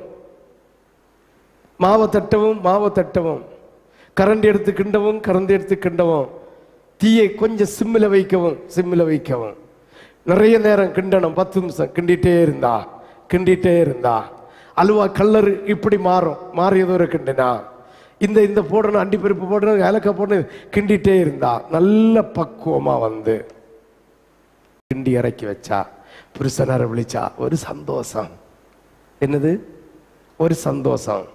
மாவை தட்டவும் மாவை தட்டவும் கரண்டி எடுத்து கிண்டவும் கரண்டி எடுத்து கிண்டவும் தீயை கொஞ்சம் சிம்மில் வைக்கவும் சிம்மில் வைக்கவும் நிறைய நேரம் கிண்டணும் பத்து நிமிஷம் கிண்டிட்டே இருந்தா கிண்டிட்டே இருந்தா அல்வா கல்லர் இப்படி மாறும் மாறியதோட கிண்டினா இந்த இந்த போடணும் அண்டி பருப்பு போடணும் ஏலக்காய் போடணும் கிண்டிட்டே இருந்தா நல்ல பக்குவமா வந்து கிண்டி இறக்கி வச்சா புருஷனார விழிச்சா ஒரு சந்தோஷம் என்னது ஒரு சந்தோஷம்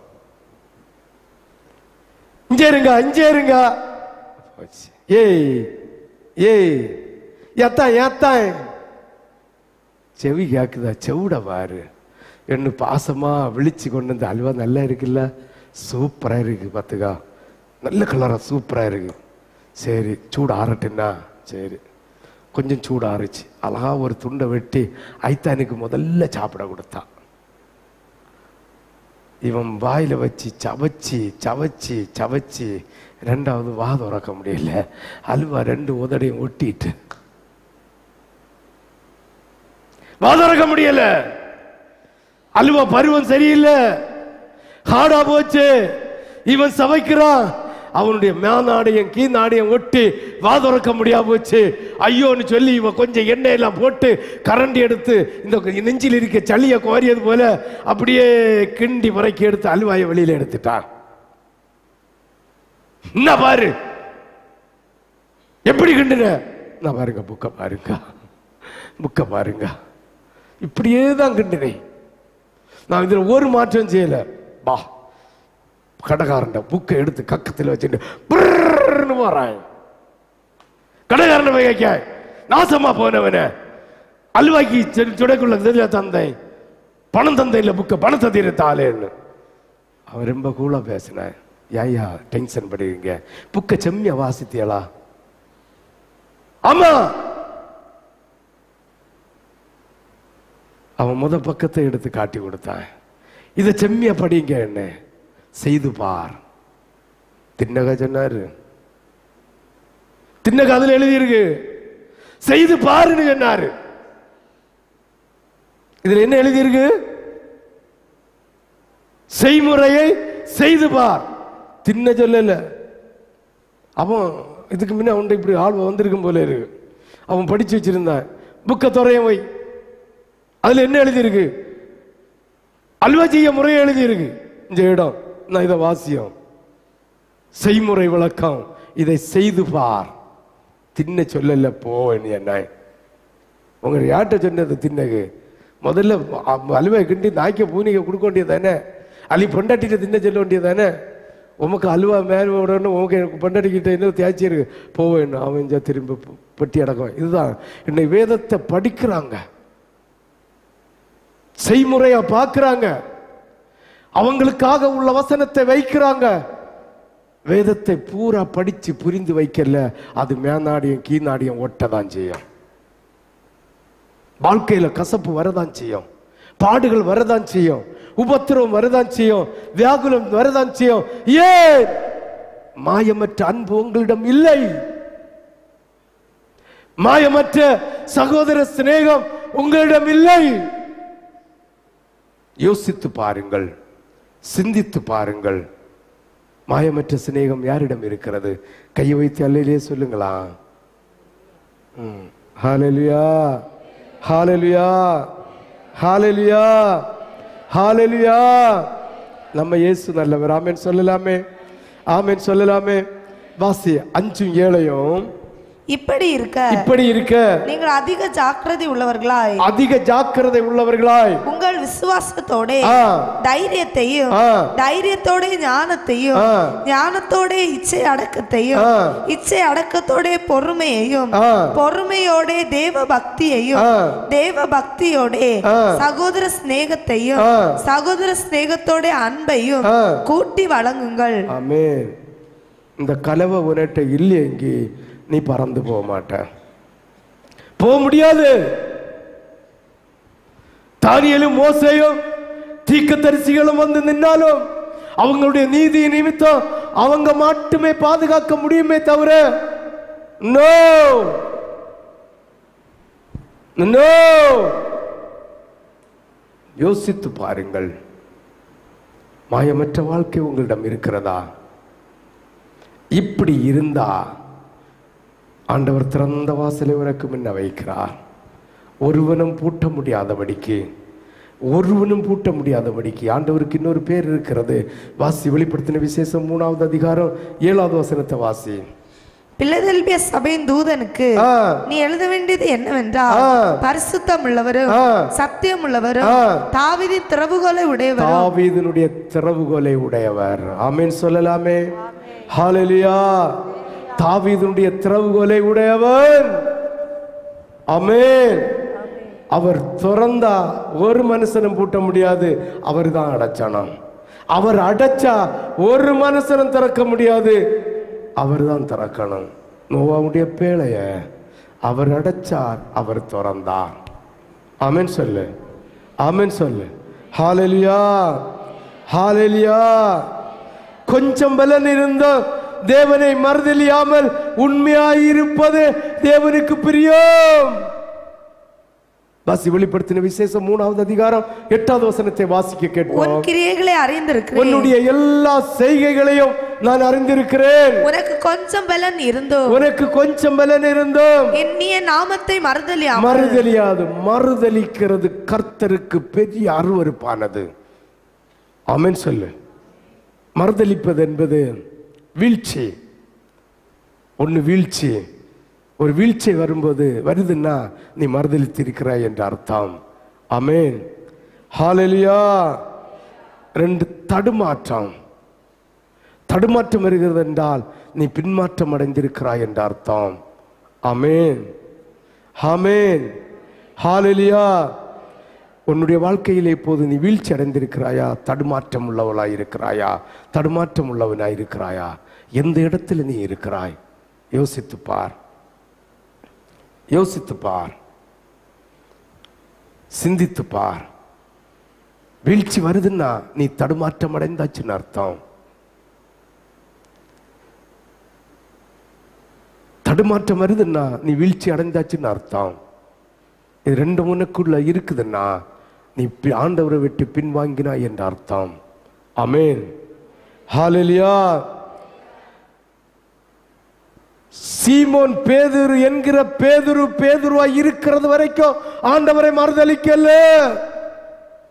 இங்கே இருங்க இங்கே இருங்க போச்சு. ஏய் ஏய் ஏத்தான் ஏத்தான் செவி கேக்குதா செவிட பாரு என்ன பாசமா விழிச்சு கொண்டு வந்து அல்வா நல்லா இருக்குல்ல சூப்பரா இருக்கு பார்த்துக்கா நல்ல கலரா சூப்பரா இருக்கு சரி சூடு ஆறட்டுன்னா சரி கொஞ்சம் சூடு ஆறுச்சு அழகா ஒரு துண்டை வெட்டி ஐத்தானுக்கு முதல்ல சாப்பிட கொடுத்தான் இவன் வாயில வச்சு சவச்சி சவச்சி சவச்சி ரெண்டாவது வா திறக்க முடியல அல்வா ரெண்டு உதடையும் ஒட்டிட்டு வா திறக்க முடியல அல்வா பருவம் சரியில்லை ஹார்டா போச்சு இவன் சவைக்கிறான் அவனுடைய மேநாடையும் கீழ்நாடையும் ஒட்டி வா திறக்க முடியாம போச்சு ஐயோன்னு சொல்லி இவன் கொஞ்சம் எண்ணெய் எல்லாம் போட்டு கரண்டி எடுத்து இந்த நெஞ்சில் இருக்க சளியை கோரியது போல அப்படியே கிண்டி முறைக்கி எடுத்து அல்வாயை வெளியில எடுத்துட்டான் என்ன பாரு எப்படி கிண்டுன நான் பாருங்க புக்க பாருங்க புக்க பாருங்க இப்படியே தான் கிண்டினேன் நான் இதுல ஒரு மாற்றம் செய்யல பா கடைக்காரன் புக்கை எடுத்து கக்கத்தில் வச்சுட்டு பிர்ன்னு போறான் கடைக்காரன் போய் கேட்க நாசமா போனவன அல்வாக்கி சரி சுடைக்குள்ள தெரியல தந்தேன் பணம் தந்தை இல்ல புக்க பணத்தை தீரத்தாலேன்னு அவன் ரொம்ப கூலா பேசினேன் ஏயா டென்ஷன் படுவீங்க புக்க செம்மியா வாசித்தியலா ஆமா அவன் முத பக்கத்தை எடுத்து காட்டி கொடுத்தான் இதை செம்மியா படிங்க என்ன செய்து பார் தின்னக சொன்னாரு தின்னக அதுல எழுதியிருக்கு செய்து பாருன்னு சொன்னாரு இதுல என்ன எழுதியிருக்கு செய்முறையை செய்து பார் தின்ன சொல்லல அவன் இதுக்கு முன்ன அவன் இப்படி ஆள் வந்திருக்கும் போல இருக்கு அவன் படிச்சு வச்சிருந்தான் புக்க துறைய வை அதுல என்ன எழுதியிருக்கு அல்வா செய்ய முறையை எழுதியிருக்கு இந்த இடம் நான் இதை வாசியம் செய்முறை விளக்கம் இதை செய்து பார் தின்ன சொல்லல போ என்ன உங்க யார்கிட்ட சொன்னது தின்னகு முதல்ல அ- அலுவை கிண்டி நாய்க்க பூனிக்க கொடுக்க வேண்டியது தானே அள்ளி பொண்டாட்டிட்ட தின்ன சொல்ல வேண்டியது தானே உமக்கு அல்வா மேல் விடணும் உமக்கு எனக்கு பொண்டாட்டிக்கிட்ட என்ன தேய்ச்சி இருக்கு போவேன் அவன் இங்க திரும்ப பொ- பெட்டி அடக்கம் இதுதான் இன்னைக்கு வேதத்தை படிக்கிறாங்க செய்முறையா பார்க்கறாங்க அவங்களுக்காக உள்ள வசனத்தை வைக்கிறாங்க வேதத்தை பூரா படிச்சு புரிந்து வைக்கல அது மேனாடியும் கீழ்நாடியும் ஓட்டதான் செய்யும் வாழ்க்கையில கசப்பு வரதான் செய்யும் பாடுகள் வரதான் செய்யும் உபத்திரவம் வரதான் செய்யும் வியாகுலம் வரதான் செய்யும் ஏன் மாயமற்ற அன்பு உங்களிடம் இல்லை மாயமற்ற சகோதர சிநேகம் உங்களிடம் இல்லை யோசித்து பாருங்கள் சிந்தித்து பாருங்கள் மாயமற்ற சிநேகம் யாரிடம் இருக்கிறது கையை வைத்து அல்லையிலே சொல்லுங்களா ம். ஹalleluya ஹalleluya ஹalleluya ஹalleluya நம்ம இயேசு நல்லவர் ஆமென் சொல்லலாமே ஆமென் சொல்லலாமே வாசி அஞ்சும் ஏழையும் இப்படி இருக்க இப்படி இருக்க நீங்கள் அதிக ஜாக்கிரதை உள்ளவர்களாய் அதிக ஜாக்கிரதை உள்ளவர்களாய் உங்கள் விசுவாசத்தோட ஆ. தைரியத்தையும் ஆ. தைரியத்தோட ஞானத்தையும் ஆ. ஞானத்தோட இச்சை அடக்கத்தையும் ஆ. இச்சை அடக்கத்தோட பொறுமையையும் ஆ. பொறுமையோட தேவ பக்தியையும் ஆ. தேவ பக்தியோட ஆ. சகோதர சிநேகத்தையும் ஆ. சகோதர சிநேகத்தோட அன்பையும் ஆ. கூட்டி வழங்குங்கள் ஆமென் இந்த கலவை உன்கிட்ட இல்லையெங்கி நீ பறந்து போக மாட்ட போக முடியாது தானியலும் மோசையும் தீக்கத்தரிசிகளும் வந்து நின்னாலும் அவங்களுடைய நீதி நிமித்தம் அவங்க மட்டுமே பாதுகாக்க முடியுமே தவிர நோ நோ யோசித்து பாருங்கள் மாயமற்ற வாழ்க்கை உங்களிடம் இருக்கிறதா இப்படி இருந்தா ஆண்டவர் திறந்த வாசலை உனக்கு முன்ன வைக்கிறார் ஒருவனும் பூட்ட முடியாதபடிக்கு ஒருவனும் பூட்ட முடியாதபடிக்கு ஆண்டவருக்கு இன்னொரு பேர் இருக்கிறது வாசி வெளிப்படுத்தின விசேஷம் மூணாவது அதிகாரம் ஏழாவது வசனத்தை வாசி பிள்ளதெல்பிய சபையின் தூதனுக்கு ஆ. நீ எழுத வேண்டியது என்னவென்றால் ஆ. பரிசுத்தம் உள்ளவரும் ஆ. சத்தியம் உள்ளவரும் ஆ. தாவிதின் திறவுகோலை உடையவரும் தாவீதினுடைய திறவுகோலை உடையவர் ஆமென் சொல்லலாமே ஹalleluya தாவீதினுடைய திறவுகோலை உடையவர் ஆமென் அவர் திறந்தா ஒரு மனுஷனும் பூட்ட முடியாது அவர் தான் அடைச்சானாம் அவர் அடைச்சா ஒரு மனுஷனும் திறக்க முடியாது அவர் தான் திறக்கணும் நோவாவுடைய பேழைய அவர் அடைச்சார் அவர் திறந்தார் ஆமென் சொல்லு ஆமென் சொல்லு ஹalleluya ஹalleluya கொஞ்சம் பலன் இருந்தும் தேவனை மறுதலியாமல் உண்மையாயிருப்பது தேவனுக்கு பிரியம் வாசி வெளிப்படுத்தின விசேஷம் மூணாவது அதிகாரம் எட்டாவது வசனத்தை வாசிக்க உன் கேட்போம் கிரியைகளை அறிந்திருக்கிறேன் உன்னுடைய எல்லா செய்கைகளையும் நான் அறிந்திருக்கிறேன் உனக்கு கொஞ்சம் பலன் இருந்தோ உனக்கு கொஞ்சம் பலன் இருந்தும் எண்ணிய நாமத்தை மறுதலியாமல் மறுதலியாது மறுதலிக்கிறது கர்த்தருக்கு பெரிய அருவருப்பானது ஆமென் சொல்லு மறுதலிப்பது என்பது வீழ்ச்சி ஒன்று வீழ்ச்சி ஒரு வீழ்ச்சி வரும்போது வருதுன்னா நீ மறுதலித்திருக்கிறாய் என்ற அர்த்தம் ஆமென் ஹalleluya ரெண்டு தடுமாற்றம் தடுமாற்றம் வருகிறது என்றால் நீ பின்மாற்றம் அடைந்திருக்கிறாய் என்ற அர்த்தம் ஆமென் ஆமென் ஹalleluya உன்னுடைய வாழ்க்கையில் இப்போது நீ வீழ்ச்சி அடைந்திருக்கிறாயா தடுமாற்றம் உள்ளவளாய் இருக்கிறாயா தடுமாற்றம் உள்ளவனாய் இருக்கிறாயா எந்த இடத்துல நீ இருக்கிறாய் யோசித்து பார் யோசித்து பார் சிந்தித்து பார் வீழ்ச்சி வருதுன்னா நீ தடுமாற்றம் அடைந்தாச்சுன்னு அர்த்தம் தடுமாற்றம் வருதுன்னா நீ வீழ்ச்சி அடைந்தாச்சுன்னு அர்த்தம் இது ரெண்டு உனக்குள்ள இருக்குதுன்னா நீ பி- ஆண்டவரை விட்டு பின்வாங்கினாய் என்ற அர்த்தம் அமேன் ஹalleluya சீமோன் பேதுரு என்கிற பேதுரு பேதுருவாய் இருக்கிறது வரைக்கும் ஆண்டவரை மறுதலிக்கல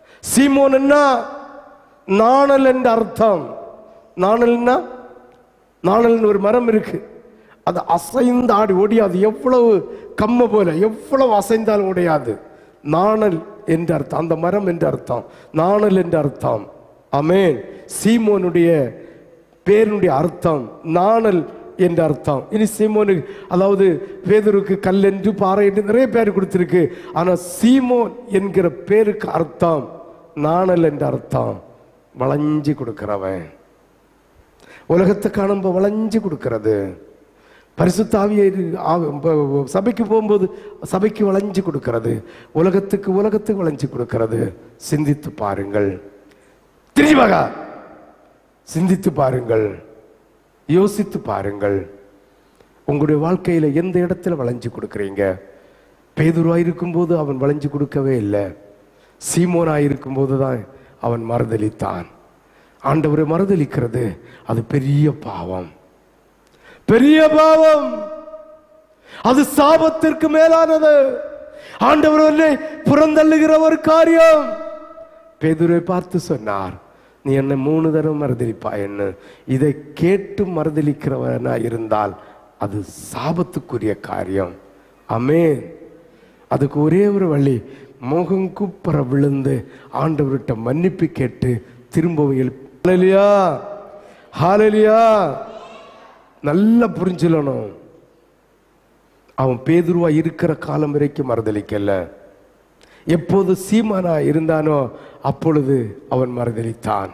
சீமோன் என்ன நாணல் என்ற அர்த்தம் நாணல்னா நாணல்னு ஒரு மரம் இருக்கு அது அசைந்து ஆடி ஓடியாது எவ்வளவு கம்ம போல எவ்வளவு அசைந்தாலும் உடையாது நாணல் என்று அர்த்தம் அந்த மரம் என்று அர்த்தம் நாணல் என்று அர்த்தம் அமேன் சீமோனுடைய பேருடைய அர்த்தம் நாணல் என்ற அர்த்தம் இனி சீமோனுக்கு அதாவது பேதருக்கு கல் என்று பாறை என்று நிறைய பேர் கொடுத்திருக்கு ஆனா சீமோன் என்கிற பேருக்கு அர்த்தம் நாணல் என்ற அர்த்தம் வளைஞ்சு கொடுக்கிறவன் உலகத்தை காணும்போது வளைஞ்சு கொடுக்கிறது பரிசுத்தாவியை சபைக்கு போகும்போது சபைக்கு வளைஞ்சு கொடுக்கிறது உலகத்துக்கு உலகத்துக்கு வளைஞ்சு கொடுக்கிறது சிந்தித்து பாருங்கள் திரிவகா சிந்தித்து பாருங்கள் யோசித்து பாருங்கள் உங்களுடைய வாழ்க்கையில எந்த இடத்துல வளைஞ்சு கொடுக்குறீங்க பேதுருவாய் இருக்கும்போது அவன் வளைஞ்சு கொடுக்கவே இல்லை சீமோனாய் இருக்கும்போது தான் அவன் மறுதலித்தான் ஆண்டவரை மறுதலிக்கிறது அது பெரிய பாவம் பெரிய பாவம் அது சாபத்திற்கு மேலானது ஆண்டவர் உன்னை புறந்தள்ளுகிற ஒரு காரியம் பேதுரை பார்த்து சொன்னார் நீ என்னை மூணு தடவை மறுதலிப்பா என்ன இதை கேட்டு மறுதலிக்கிறவனா இருந்தால் அது சாபத்துக்குரிய காரியம் அமேன் அதுக்கு ஒரே ஒரு வழி முகம் குப்புற விழுந்து ஆண்டவர்கிட்ட மன்னிப்பு கேட்டு திரும்பவும் எழுப்பி ஹalleluya ஹalleluya நல்லா புரிஞ்சுலணும் அவன் பேதுருவா இருக்கிற காலம் வரைக்கும் மறுதலிக்கல எப்போது சீமானா இருந்தானோ அப்பொழுது அவன் மறுதலித்தான்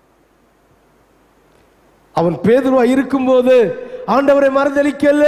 அவன் பேதுருவா இருக்கும்போது ஆண்டவரை மறுதலிக்கல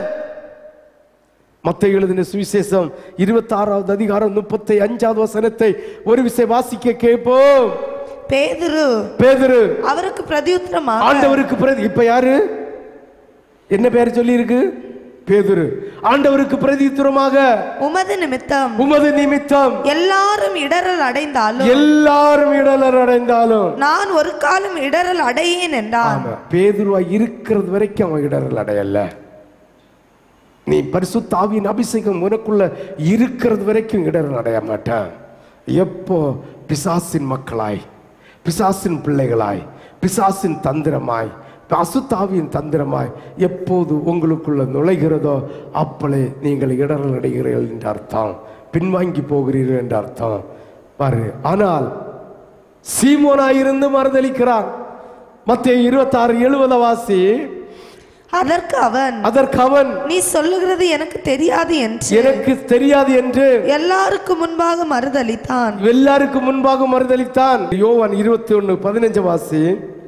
மத்த எழுதின சுவிசேஷம் இருபத்தி ஆறாவது அதிகாரம் முப்பத்தி அஞ்சாவது வசனத்தை ஒரு விசை வாசிக்க கேட்போம் பேதுரு பேதுரு அவருக்கு பிரதியுத்தரமாக ஆண்டவருக்கு பிரதி இப்ப யாரு என்ன பேர் சொல்லி இருக்கு பேதுரு ஆண்டவருக்கு பிரதித்துரமாக உமது நிமித்தம் உமது நிமித்தம் எல்லாரும் இடரல் அடைந்தாலும் எல்லாரும் இடலர் அடைந்தாலும் நான் ஒரு காலம் இடரல் அடையேன் என்றான் ஆமா பேதுருவா இருக்கிறது வரைக்கும் அவன் இடரல் அடையல நீ பரிசுத்தாவியின் அபிஷேகம் உனக்குள்ள இருக்கிறது வரைக்கும் இடரல் அடைய மாட்டான் எப்போ பிசாசின் மக்களாய் பிசாசின் பிள்ளைகளாய் பிசாசின் தந்திரமாய் அசுத்தாவியின் தந்திரமாய் எப்போது உங்களுக்குள்ள நுழைகிறதோ அப்பளே நீங்கள் இடரல் அடைகிறீர்கள் என்ற அர்த்தம் பின்வாங்கி போகிறீர்கள் என்ற அர்த்தம் பாரு ஆனால் சீமோனாயிருந்து மறுதளிக்கிறான் மத்திய இருபத்தாறு எழுபத வாசி அதற்கு அவன் அதற்கு அவன் நீ சொல்லுகிறது எனக்கு தெரியாது என்று எனக்கு தெரியாது என்று எல்லாருக்கும் முன்பாக மறுதலித்தான் எல்லாருக்கும் முன்பாக மறுதளித்தான் யோவான் இருபத்தி ஒன்று பதினஞ்சு வாசி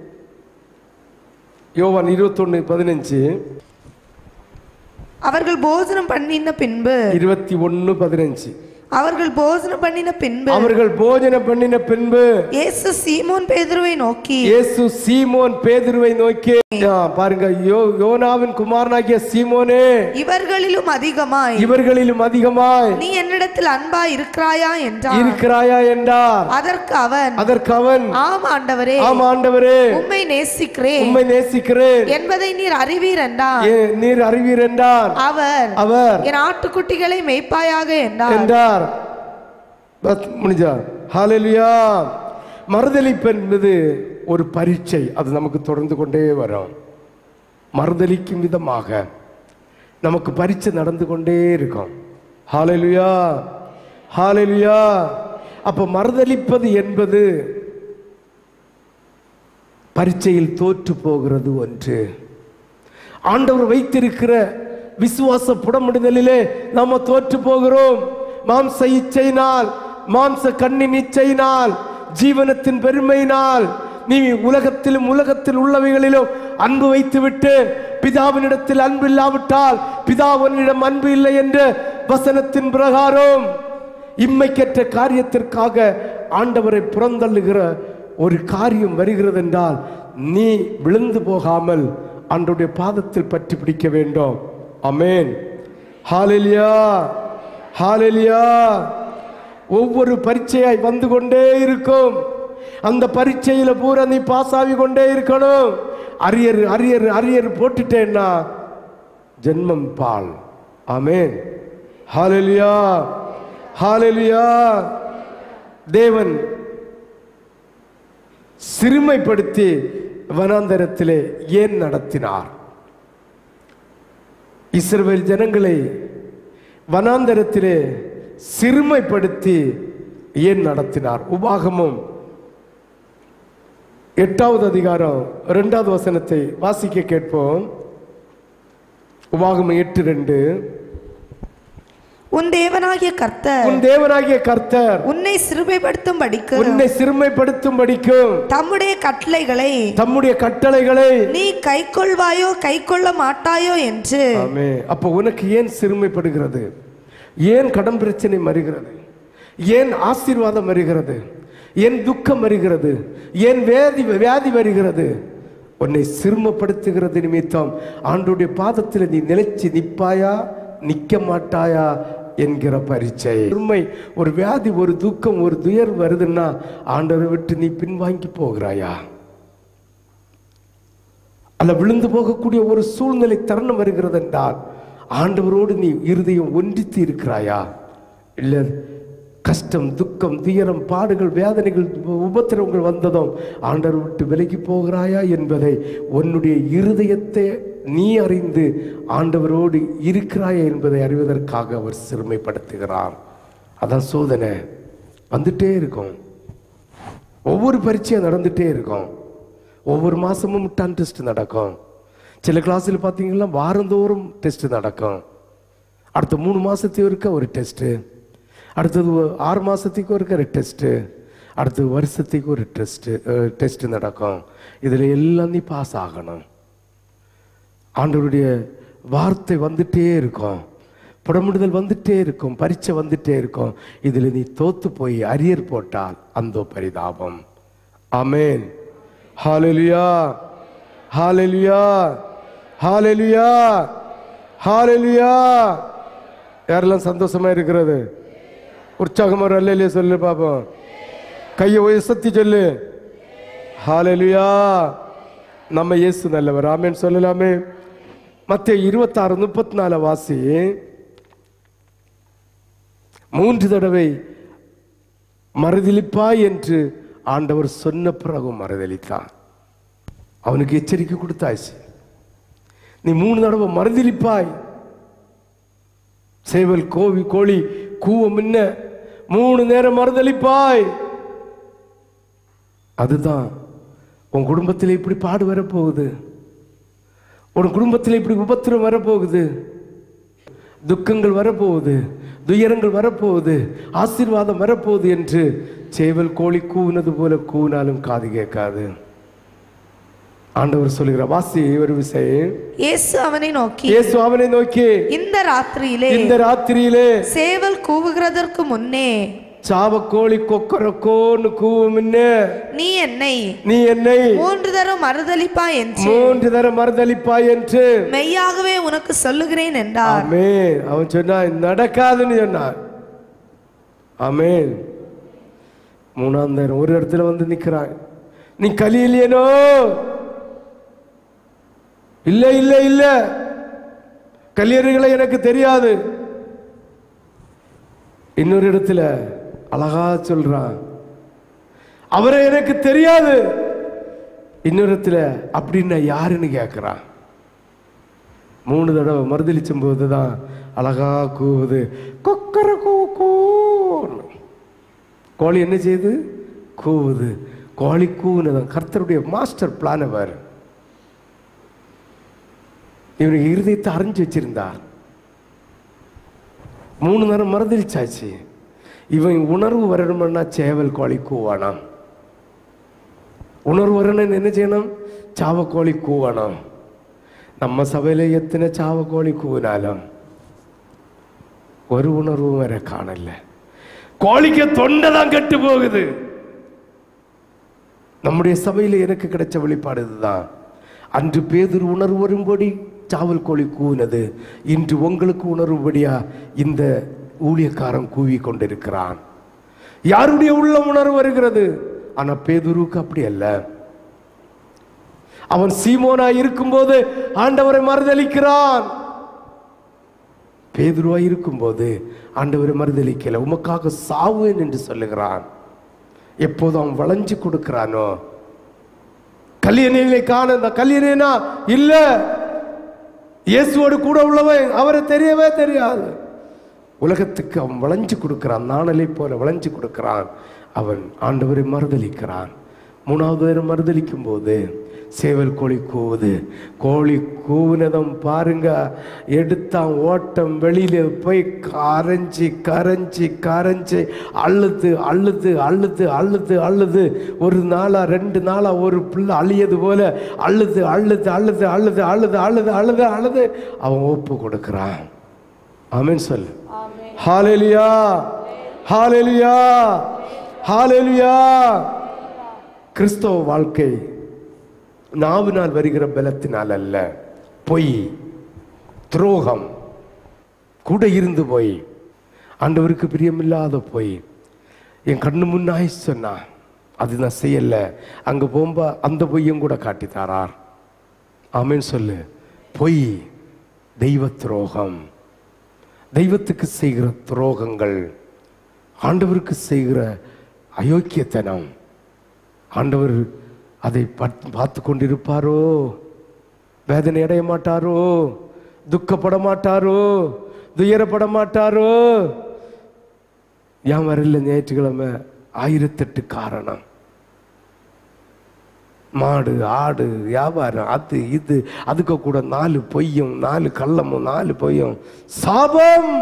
யோவான் இருபத்தி ஒன்று பதினஞ்சு அவர்கள் போஜனம் பண்ணின பின்பு இருபத்தி ஒன்று பதினஞ்சு அவர்கள் போஜனம் பண்ணின பின்பு அவர்கள் போஜன பண்ணின பின்பு இயேசு சீமோன் பேதுருவை நோக்கி இயேசு சீமோன் பேதுருவை நோக்கி ஆ, பாருங்க யோ யோனாவின் குமாரனாகிய சீமோனே இவர்களிலும் அதிகமாய் இவர்களிலும் அதிகமாய் நீ என்னிடத்தில் அன்பா இருக்கிறாயா என்றான் இருக்கிறாயா என்றார் அதற்கு அவன் அதற்கு அவன் ஆம் ஆண்டவரே ஆம் ஆண்டவரே உம்மை நேசிக்கிறேன் உம்மை நேசிக்கிறேன் என்பதை நீர் அறிவீர் என்றான் ஏ, நீர் அறிவீர் என்றார் அவர் அவர் என் ஆட்டுக்குட்டிகளை மெய்ப்பாயாக என்றார் என்றார் பஸ், முடிஞ்சா ஹalleluya மறுதலிப்பு என்பது ஒரு பரீட்சை அது நமக்கு தொடர்ந்து கொண்டே வரும் மறுதலிக்கும் விதமாக நமக்கு பரீட்சை நடந்து கொண்டே இருக்கும் ஹalleluya ஹalleluya அப்ப மறுதலிப்பது என்பது பரீட்சையில் தோற்று போகிறது ஒன்று ஆண்டவர் வைத்திருக்கிற விசுவாச புடமிடுதலிலே நாம தோற்று போகிறோம் மாம்ச இச்சையினால் மாம்ச கண்ணின் இச்சையினால் ஜீவனத்தின் பெருமையினால் நீ உலகத்திலும் உலகத்தில் உள்ளவைகளிலும் அன்பு வைத்துவிட்டு பிதாவினிடத்தில் அன்பு இல்லாவிட்டால் பிதாவனிடம் அன்பு இல்லை என்ற வசனத்தின் பிரகாரம் இம்மைக்கற்ற காரியத்திற்காக ஆண்டவரை புறந்தள்ளுகிற ஒரு காரியம் வருகிறது என்றால் நீ விழுந்து போகாமல் ஆண்டவருடைய பாதத்தில் பற்றி பிடிக்க வேண்டும் அமேன் ஹalleluya ஹalleluya ஒவ்வொரு பரீட்சையாய் வந்து கொண்டே இருக்கும் அந்த பரீட்சையில பூரா நீ பாஸ் ஆகி கொண்டே இருக்கணும் அரியர் அரியர் அரியர் போட்டுட்டேன்னா ஜென்மம் பால் ஆமென் ஹalleluya ஹalleluya தேவன் சிறுமைப்படுத்தி வனாந்தரத்திலே ஏன் நடத்தினார் இஸ்ரவேல் ஜனங்களை வனாந்தரத்திலே சிறுமைப்படுத்தி ஏன் நடத்தினார் உபாகமம் எட்டாவது அதிகாரம் இரண்டாவது வசனத்தை வாசிக்க கேட்போம் உபாகமம் எட்டு ரெண்டு உன் தேவனாகிய கர்த்தர் உன் தேவனாகிய கர்த்தர் உன்னை சிறுமைப்படுத்தும் படிக்கு உன்னை சிறுமைப்படுத்தும் படிக்கும் தம்முடைய கட்டளைகளை தம்முடைய கட்டளைகளை நீ கைக்கொள்வாயோ கைக்கொள்ள மாட்டாயோ என்று ஆமே அப்போ உனக்கு ஏன் சிறுமைப்படுகிறது ஏன் கடன் பிரச்சனை மறுகிறது ஏன் ஆசீர்வாதம் வருகிறது ஏன் துக்கம் வருகிறது ஏன் வேதி வியாதி வருகிறது உன்னை சிறுமப்படுத்துகிறது நிமித்தம் ஆண்டுடைய பாதத்தில் நீ நிலைச்சு நிப்பாயா நிக்க மாட்டாயா என்கிற பரீட்சை உண்மை ஒரு வியாதி ஒரு துக்கம் ஒரு துயர் வருதுன்னா ஆண்டவரை விட்டு நீ பின்வாங்கி போகிறாயா அல்ல விழுந்து போகக்கூடிய ஒரு சூழ்நிலை தருணம் வருகிறது என்றால் ஆண்டவரோடு நீ இருதயம் ஒன்றித்து இருக்கிறாயா இல்ல கஷ்டம் துக்கம் துயரம் பாடுகள் வேதனைகள் உபத்திரவங்கள் வந்ததும் ஆண்டவர் விட்டு விலகி போகிறாயா என்பதை உன்னுடைய இருதயத்தை நீ அறிந்து ஆண்டவரோடு இருக்கிறாயா என்பதை அறிவதற்காக அவர் சிறுமைப்படுத்துகிறார் அதான் சோதனை வந்துட்டே இருக்கும் ஒவ்வொரு பரீட்சையும் நடந்துட்டே இருக்கும் ஒவ்வொரு மாசமும் டன் டெஸ்ட் நடக்கும் சில கிளாஸில் பார்த்தீங்கன்னா வாரந்தோறும் டெஸ்ட் நடக்கும் அடுத்த மூணு மாசத்துக்கு ஒருக்க ஒரு டெஸ்ட்டு அடுத்தது ஒ- ஆறு மாசத்துக்கு ஒருக்க ஒரு டெஸ்ட்டு அடுத்தது வருஷத்துக்கு ஒரு டெஸ்ட்டு டெஸ்ட் நடக்கும் இதில் எல்லாம் நீ பாஸ் ஆகணும் ஆண்டவருடைய வார்த்தை வந்துட்டே இருக்கும் புடமிடுதல் வந்துட்டே இருக்கும் பரீட்சை வந்துட்டே இருக்கும் இதில் நீ தோத்து போய் அரியர் போட்டால் அந்த பரிதாபம் ஆமென் ஹalleluya ஹalleluya ஹalleluya ஹalleluya யாரெல்லாம் சந்தோஷமா இருக்கிறது உற்சாகமா ஒரு அல்லையிலே சொல்லு பாப்போம் கையை உயர்த்தி சொல்லு ஹalleluya நம்ம இயேசு நல்லவர் ஆமென் சொல்லலாமே மத்திய இருபத்தாறு முப்பத்தி நாலு வாசி மூன்று தடவை மறுதளிப்பாய் என்று ஆண்டவர் சொன்ன பிறகு மறுதளித்தான் அவனுக்கு எச்சரிக்கை கொடுத்தாச்சு நீ மூணு தடவை மறுதளிப்பாய் சேவல் கோவி கோழி கூவ முன்ன மூணு நேரம் மறுதளிப்பாய் அதுதான் உன் குடும்பத்தில் இப்படி பாடு வரப்போகுது உன் குடும்பத்தில் இப்படி உபத்திரம் வரப்போகுது துக்கங்கள் வரப்போகுது துயரங்கள் வரப்போகுது ஆசீர்வாதம் வரப்போகுது என்று சேவல் கோழி கூவினது போல கூவினாலும் காது கேட்காது ஆண்டவர் சொல்லுகிற வாசி ஒரு விஷயம் இயேசு அவனை நோக்கி இயேசு அவனை நோக்கி இந்த ராத்திரியிலே இந்த ராத்திரியிலே சேவல் கூவுகிறதற்கு முன்னே சாவக்கோழி கொக்கரக்கோன்னு கூவும் முன்னே நீ என்னை நீ என்னை மூன்று தரம் மறுதளிப்பா என்று மூன்று தரம் மறுதளிப்பாய் என்று மெய்யாகவே உனக்கு சொல்லுகிறேன் என்றார் ஆமென் அவன் சொன்னான் நடக்காதுன்னு சொன்னான் ஆமென் மூணாம் தரம் ஒரு இடத்துல வந்து நிக்கிறான் நீ கலியிலேனோ இல்ல இல்ல இல்ல கல்லியர்களை எனக்கு தெரியாது இன்னொரு இடத்துல அழகா சொல்றான் அவரை எனக்கு தெரியாது இன்னொரு இடத்துல அப்படின்னா யாருன்னு கேட்கிறான் மூணு தடவை மறுதளிச்சும் போது தான் அழகா கூவுது கொக்கர கூ கூன்னு. கோழி என்ன செய்யுது கூவுது கோழி கூவுனதான் கர்த்தருடைய மாஸ்டர் பிளான் அவர் இவனுக்கு இருதயத்தை அறிஞ்சு வச்சிருந்தார் மூணு நேரம் மறுதளிச்சாச்சு இவன் உணர்வு வரணும்னா சேவல் கோழி கூவானாம் உணர்வு வரணும்னு என்ன செய்யணும் சாவக்கோழி கூவணும் நம்ம சபையில எத்தனை சாவக்கோழி கூவினாலும் ஒரு உணர்வும் வர காணல கோழிக்கு தொண்டை தான் கெட்டு போகுது நம்முடைய சபையில எனக்கு கிடைச்ச வெளிப்பாடு இதுதான் அன்று பேதுரு உணர்வு வரும்படி சாவல் கோழி கூவினது இன்று உங்களுக்கு உணர்வுபடியா இந்த ஊழியக்காரன் கூவி கொண்டிருக்கிறான் யாருடைய உள்ள உணர்வு வருகிறது ஆனா பேதுருக்கு அப்படி அல்ல அவன் சீமோனா இருக்கும்போது ஆண்டவரை மறுதளிக்கிறான் பேதுருவாய் இருக்கும்போது ஆண்டவரை மறுதளிக்கல உமக்காக சாவேன் என்று சொல்லுகிறான் எப்போது அவன் வளைஞ்சு கொடுக்கிறானோ கல்யாணிகளை காண இந்த கல்யாணினா இல்ல இயேசுவோடு கூட உள்ளவன் அவரை தெரியவே தெரியாது உலகத்துக்கு அவன் வளைஞ்சு கொடுக்கிறான் நாணலை போல வளைஞ்சு கொடுக்கிறான் அவன் ஆண்டவரை மறுதலிக்கிறான் மூணாவது பேர் மறுதலிக்கும் போது சேவல் கோழி கூவுது கோழி கூவுனதும் பாருங்க எடுத்தான் ஓட்டம் வெளியில போய் கரைஞ்சி கரைஞ்சி கரைஞ்சி அழுது அழுது அழுது அழுது அழுது ஒரு நாளா ரெண்டு நாளா ஒரு பிள்ளை அழியது போல அழுது அழுது அழுது அழுது அழுது அழுது அழுது அழுது அவன் ஒப்பு கொடுக்கிறான் ஆமென் சொல்லு ஹalleluya ஹalleluya ஹalleluya கிறிஸ்தவ வாழ்க்கை நாவினால் வருகிற பலத்தினால் அல்ல பொய் துரோகம் கூட இருந்து போய் ஆண்டவருக்கு பிரியமில்லாத போய் என் கண்ணு முன்னாய் சொன்னா அது நான் செய்யல அங்க போகும்போ அந்த பொய்யும் கூட காட்டி தாரார் ஆமென் சொல்லு பொய் தெய்வ துரோகம் தெய்வத்துக்கு செய்கிற துரோகங்கள் ஆண்டவருக்கு செய்கிற அயோக்கியத்தனம் ஆண்டவர் அதை பார்த்து பார்த்து கொண்டிருப்பாரோ வேதனை அடைய மாட்டாரோ துக்கப்பட மாட்டாரோ துயரப்பட மாட்டாரோ ஏன் வரல ஞாயிற்றுக்கிழமை ஆயிரத்தெட்டு காரணம் மாடு ஆடு வியாபாரம் அது இது அதுக்கு கூட நாலு பொய்யும் நாலு கள்ளமும் நாலு பொய்யும் சாபம்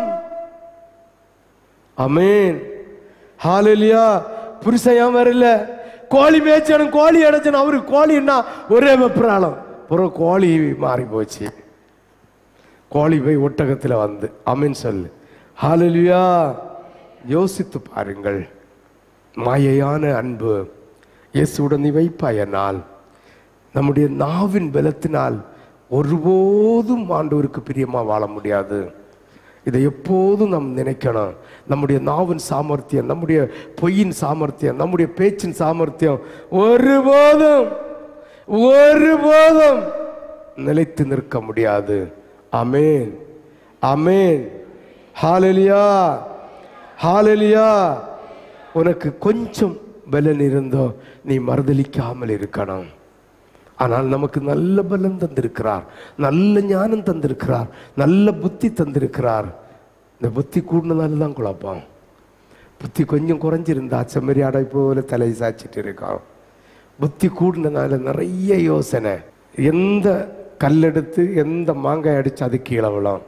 அமேன் ஹாலலியா புருஷன் ஏன் வரல கோழி மேய்ச்சனும் கோழி அடைச்சனும் அவரு கோழின்னா ஒரே வெப்பராளம் புறம் கோழி மாறி போச்சு கோழி போய் ஒட்டகத்தில் வந்து அமீன் சொல்லு ஹாலலியா யோசித்து பாருங்கள் மாயையான அன்பு இயேசுடன் நீ வைப்பாயனால் நம்முடைய நாவின் பலத்தினால் ஒருபோதும் ஆண்டவருக்கு பிரியமா வாழ முடியாது இதை எப்போதும் நாம் நினைக்கணும் நம்முடைய நாவின் சாமர்த்தியம் நம்முடைய பொய்யின் சாமர்த்தியம் நம்முடைய பேச்சின் சாமர்த்தியம் ஒருபோதும் ஒருபோதும் நிலைத்து நிற்க முடியாது அமேன் அமேன் ஹாலலியா ஹாலலியா உனக்கு கொஞ்சம் பலன் இருந்தோ நீ மறுதலிக்காமல் இருக்கணும் ஆனால் நமக்கு நல்ல பலன் தந்திருக்கிறார் நல்ல ஞானம் தந்திருக்கிறார் நல்ல புத்தி தந்திருக்கிறார் இந்த புத்தி கூடினதால தான் குழப்பம் புத்தி கொஞ்சம் குறைஞ்சிருந்தா செம்மறி அடை போல தலை சாய்ச்சிட்டு இருக்கான் புத்தி கூடினதால நிறைய யோசனை எந்த கல்லெடுத்து எந்த மாங்காய் அடிச்சு அது கீழே விழும்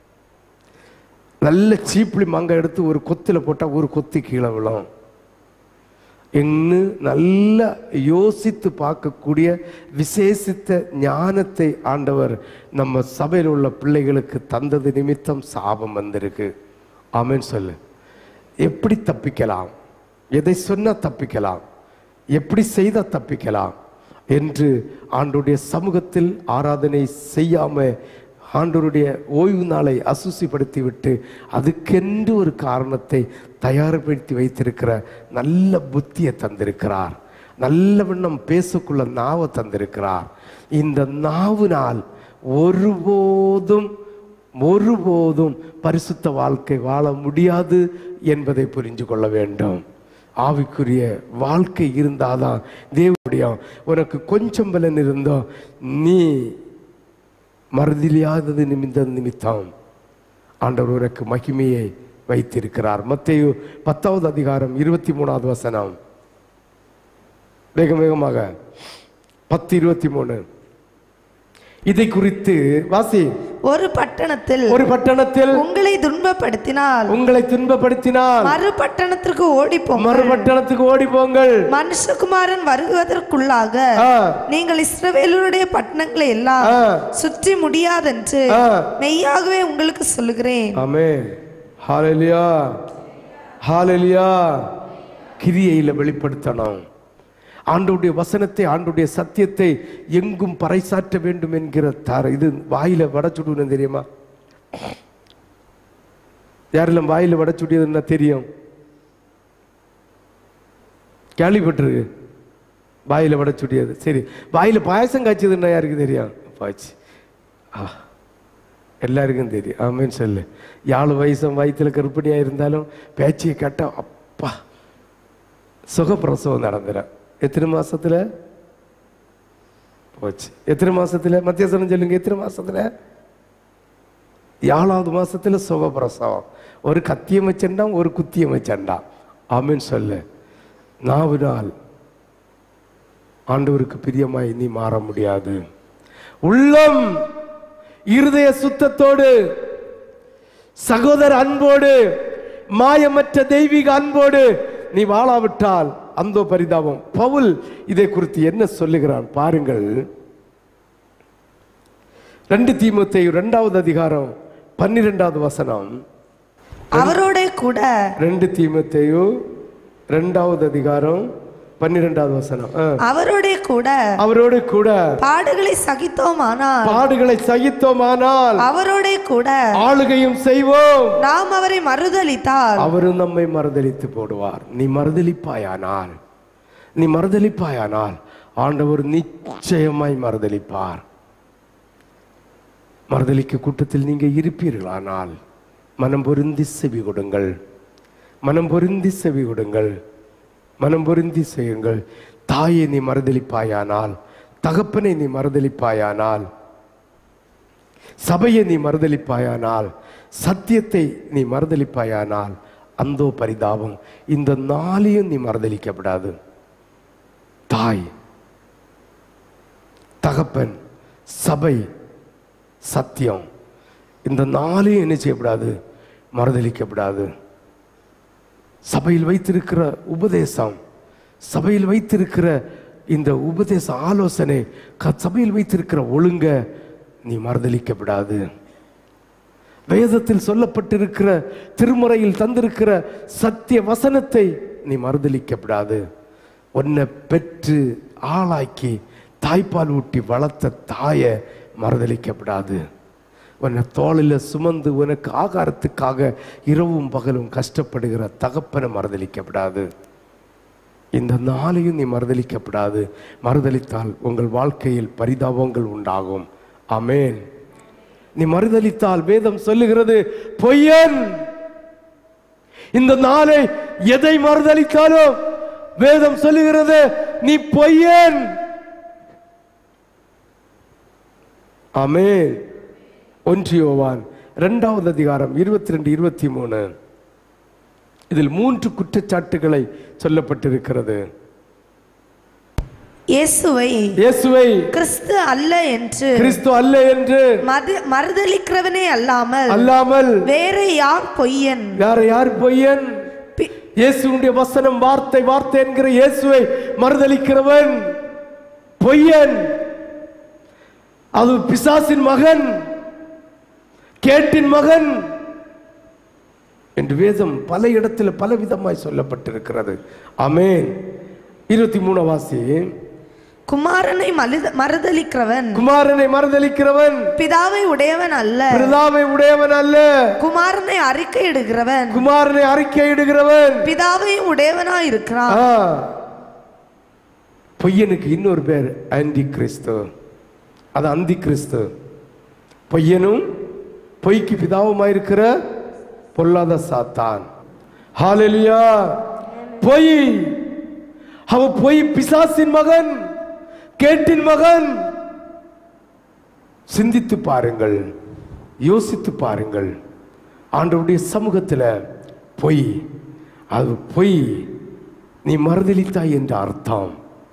நல்ல சீப்பிளி மாங்காய் எடுத்து ஒரு கொத்தில் போட்டால் ஒரு கொத்தி கீழே விழும் என்று நல்ல யோசித்து பார்க்கக்கூடிய விசேஷித்த ஞானத்தை ஆண்டவர் நம்ம சபையில் உள்ள பிள்ளைகளுக்கு தந்தது நிமித்தம் சாபம் வந்திருக்கு ஆமென் சொல்லு எப்படி தப்பிக்கலாம் எதை சொன்னா தப்பிக்கலாம் எப்படி செய்தா தப்பிக்கலாம் என்று ஆண்டுடைய சமூகத்தில் ஆராதனை செய்யாம ஆண்டவருடைய ஓய்வு நாளை அசுசிப்படுத்தி விட்டு அதுக்கென்று ஒரு காரணத்தை தயார்படுத்தி வைத்திருக்கிற நல்ல புத்தியை தந்திருக்கிறார் நல்ல வண்ணம் பேசக்குள்ள நாவை தந்திருக்கிறார் இந்த நாவினால் ஒருபோதும் ஒருபோதும் பரிசுத்த வாழ்க்கை வாழ முடியாது என்பதை புரிஞ்சு கொள்ள வேண்டும் ஆவிக்குரிய வாழ்க்கை இருந்தாதான் தேவனுடைய உனக்கு கொஞ்சம் பலன் இருந்தோ நீ மறுதலியாதது நிமிந்த நிமித்தம் ஆண்டவர் உனக்கு மகிமையை வைத்திருக்கிறார் மத்தேயு பத்தாவது அதிகாரம் இருபத்தி மூணாவது வசனம் வேகம் வேகமாக பத்து இருபத்தி மூணு இதை குறித்து வாசி ஒரு பட்டணத்தில் ஒரு பட்டணத்தில் உங்களை துன்பப்படுத்தினால் உங்களை துன்பப்படுத்தினால் மறு பட்டணத்திற்கு ஓடி மறு பட்டணத்துக்கு ஓடி போங்கள் மனுஷகுமாரன் வருவதற்குள்ளாக ஆ, நீங்கள் இஸ்ரவேலருடைய பட்டணங்களை எல்லாம் ஆ. சுற்றி முடியாதென்று ஆ. மெய்யாகவே உங்களுக்கு சொல்லுகிறேன் ஆமென் ஹalleluya ஹalleluya கிரியையில வெளிப்படுத்தணும் ஆண்டோடைய வசனத்தை ஆண்டோடைய சத்தியத்தை எங்கும் பறைசாற்ற வேண்டும் என்கிற தர இது வாயில வடச்சுடுன்னு தெரியுமா யாரெல்லாம் வாயில வடச்சுடியதுன்னா தெரியும் கேள்விப்பட்டிருக்கு வாயில வடச்சுடியது சரி வாயில பாயசம் காய்ச்சதுன்னா யாருக்கு தெரியும் பாய்ச்சி ஆ எல்லாருக்கும் தெரியும் ஆமேன்னு சொல்லு யாழ் வயசும் வயிற்றுல கர்ப்பிணியாக இருந்தாலும் பேச்சியை கேட்டா அப்பா சுகப்பிரசவம் நடந்துடும் எத்தனை மாசத்துல போச்சு எத்தனை மாசத்துல மத்தியாசனம் சொல்லுங்க எத்தனை மாசத்துல ஏழாவது மாசத்துல சுகப்பிரசவம் ஒரு கத்தியம் வச்சண்டாம் ஒரு குத்தியம் வச்சண்டாம் ஆமென்னு சொல்லு நாவினால் ஆண்டவருக்கு பிரியமாய் நீ மாற முடியாது உள்ளம் இருதய சுத்தத்தோடு சகோதர அன்போடு மாயமற்ற தெய்வீக அன்போடு நீ வாழாவிட்டால் அந்த பரிதாபம் பவுல் இதை குறித்து என்ன சொல்லுகிறான் பாருங்கள் ரெண்டு தீமத்தை இரண்டாவது அதிகாரம் பன்னிரெண்டாவது வசனம் அவரோட கூட ரெண்டு தீமத்தையோ ரெண்டாவது அதிகாரம் பன்னிரெண்டாவது வசனம் ஆ. அவரோட கூட அவரோடு கூட பாடுகளை சகித்தோமானால் பாடுகளை சகித்தோமானால் அவரோட கூட ஆளுகையும் செய்வோம் நாம் அவரை மறுதலித்தால் அவரும் நம்மை மறுதலித்து போடுவார் நீ மறுதலிப்பாயானால் நீ மறுதலிப்பாயானால் ஆண்டவர் நிச்சயமாய் மறுதலிப்பார் மறுதலிக்க கூட்டத்தில் நீங்க இருப்பீர்களானால் மனம் பொருந்தி செவி கொடுங்கள் மனம் பொருந்தி செவி கொடுங்கள் மனம் பொருந்தி செய்யுங்கள் தாயை நீ மறுதலிப்பாயானால் தகப்பனை நீ மறுதலிப்பாயானால் சபையை நீ மறுதலிப்பாயானால் சத்தியத்தை நீ மறுதலிப்பாயானால் அந்தோ பரிதாபம் இந்த நாளையும் நீ மறுதலிக்கப்படாது தாய் தகப்பன் சபை சத்தியம் இந்த நாளையும் என்ன செய்யப்படாது மறுதலிக்கப்படாது சபையில் வைத்திருக்கிற உபதேசம் சபையில் வைத்திருக்கிற இந்த உபதேச ஆலோசனை க- சபையில் வைத்திருக்கிற ஒழுங்க நீ மறுதலிக்கப்படாது வேதத்தில் சொல்லப்பட்டிருக்கிற திருமுறையில் தந்திருக்கிற சத்திய வசனத்தை நீ மறுதலிக்கப்படாது உன்னை பெற்று ஆளாக்கி தாய்ப்பால் ஊட்டி வளர்த்த தாயை மறுதலிக்கப்படாது உன்னை தோளில் சுமந்து உனக்கு ஆகாரத்துக்காக இரவும் பகலும் கஷ்டப்படுகிற தகப்பனை மறுதலிக்கப்படாது இந்த நாளையும் நீ மறுதலிக்கப்படாது மறுதலித்தால் உங்கள் வாழ்க்கையில் பரிதாபங்கள் உண்டாகும் ஆமென் நீ மறுதலித்தால் வேதம் சொல்லுகிறது பொய்யன் இந்த நாளை எதை மறுதலித்தாலும் வேதம் சொல்லுகிறது நீ பொய்யன் ஆமென் ஒன்றியோவான் இரண்டாவது அதிகாரம் இருபத்தி ரெண்டு இருபத்தி மூணு இதில் மூன்று குற்றச்சாட்டுகளை சொல்லப்பட்டிருக்கிறது இயேசுவை இயேசுவை கிறிஸ்து அல்ல என்று கிறிஸ்து அல்ல என்று மது- மறுதலிக்கிறவனே அல்லாமல் அல்லாமல் வேற யார் பொய்யன் வேற யார் பொய்யன் பி- இயேசுடைய வசனம் வார்த்தை வார்த்தை என்கிற இயேசுவை மறுதலிக்கிறவன் பொய்யன் அது பிசாசின் மகன் கேட்டின் மகன் என்று வேதம் பல இடத்துல பல விதமாய் சொல்லப்பட்டிருக்கிறது ஆமென் இருபத்தி மூணு வாசி குமாரனை மலுத- மறுதலிக்கிறவன் குமாரனை மறுதலிக்கிறவன் பிதாவை உடையவன் அல்ல பிரதாவை உடையவன் அல்ல குமாரனை அறிக்கையிடுகிறவன் குமாரனை அறிக்கையிடுகிறவன் பிதாவை உடையவனாய் இருக்கிறான் ஆ. பொய்யனுக்கு இன்னொரு பேர் ஆன்டி கிறிஸ்து அது அந்தி கிறிஸ்து பொய்யனும் பொய்க்கு பிதாவுமாயிருக்கிற பொல்லாத சாத்தான் ஹalleluya பொய் அவ பொய் பிசாசின் மகன் கேட்டின் மகன் சிந்தித்து பாருங்கள் யோசித்து பாருங்கள் ஆண்டவருடைய சமூகத்தில் பொய் அது பொய் நீ மறுதலித்தாய் என்ற அர்த்தம்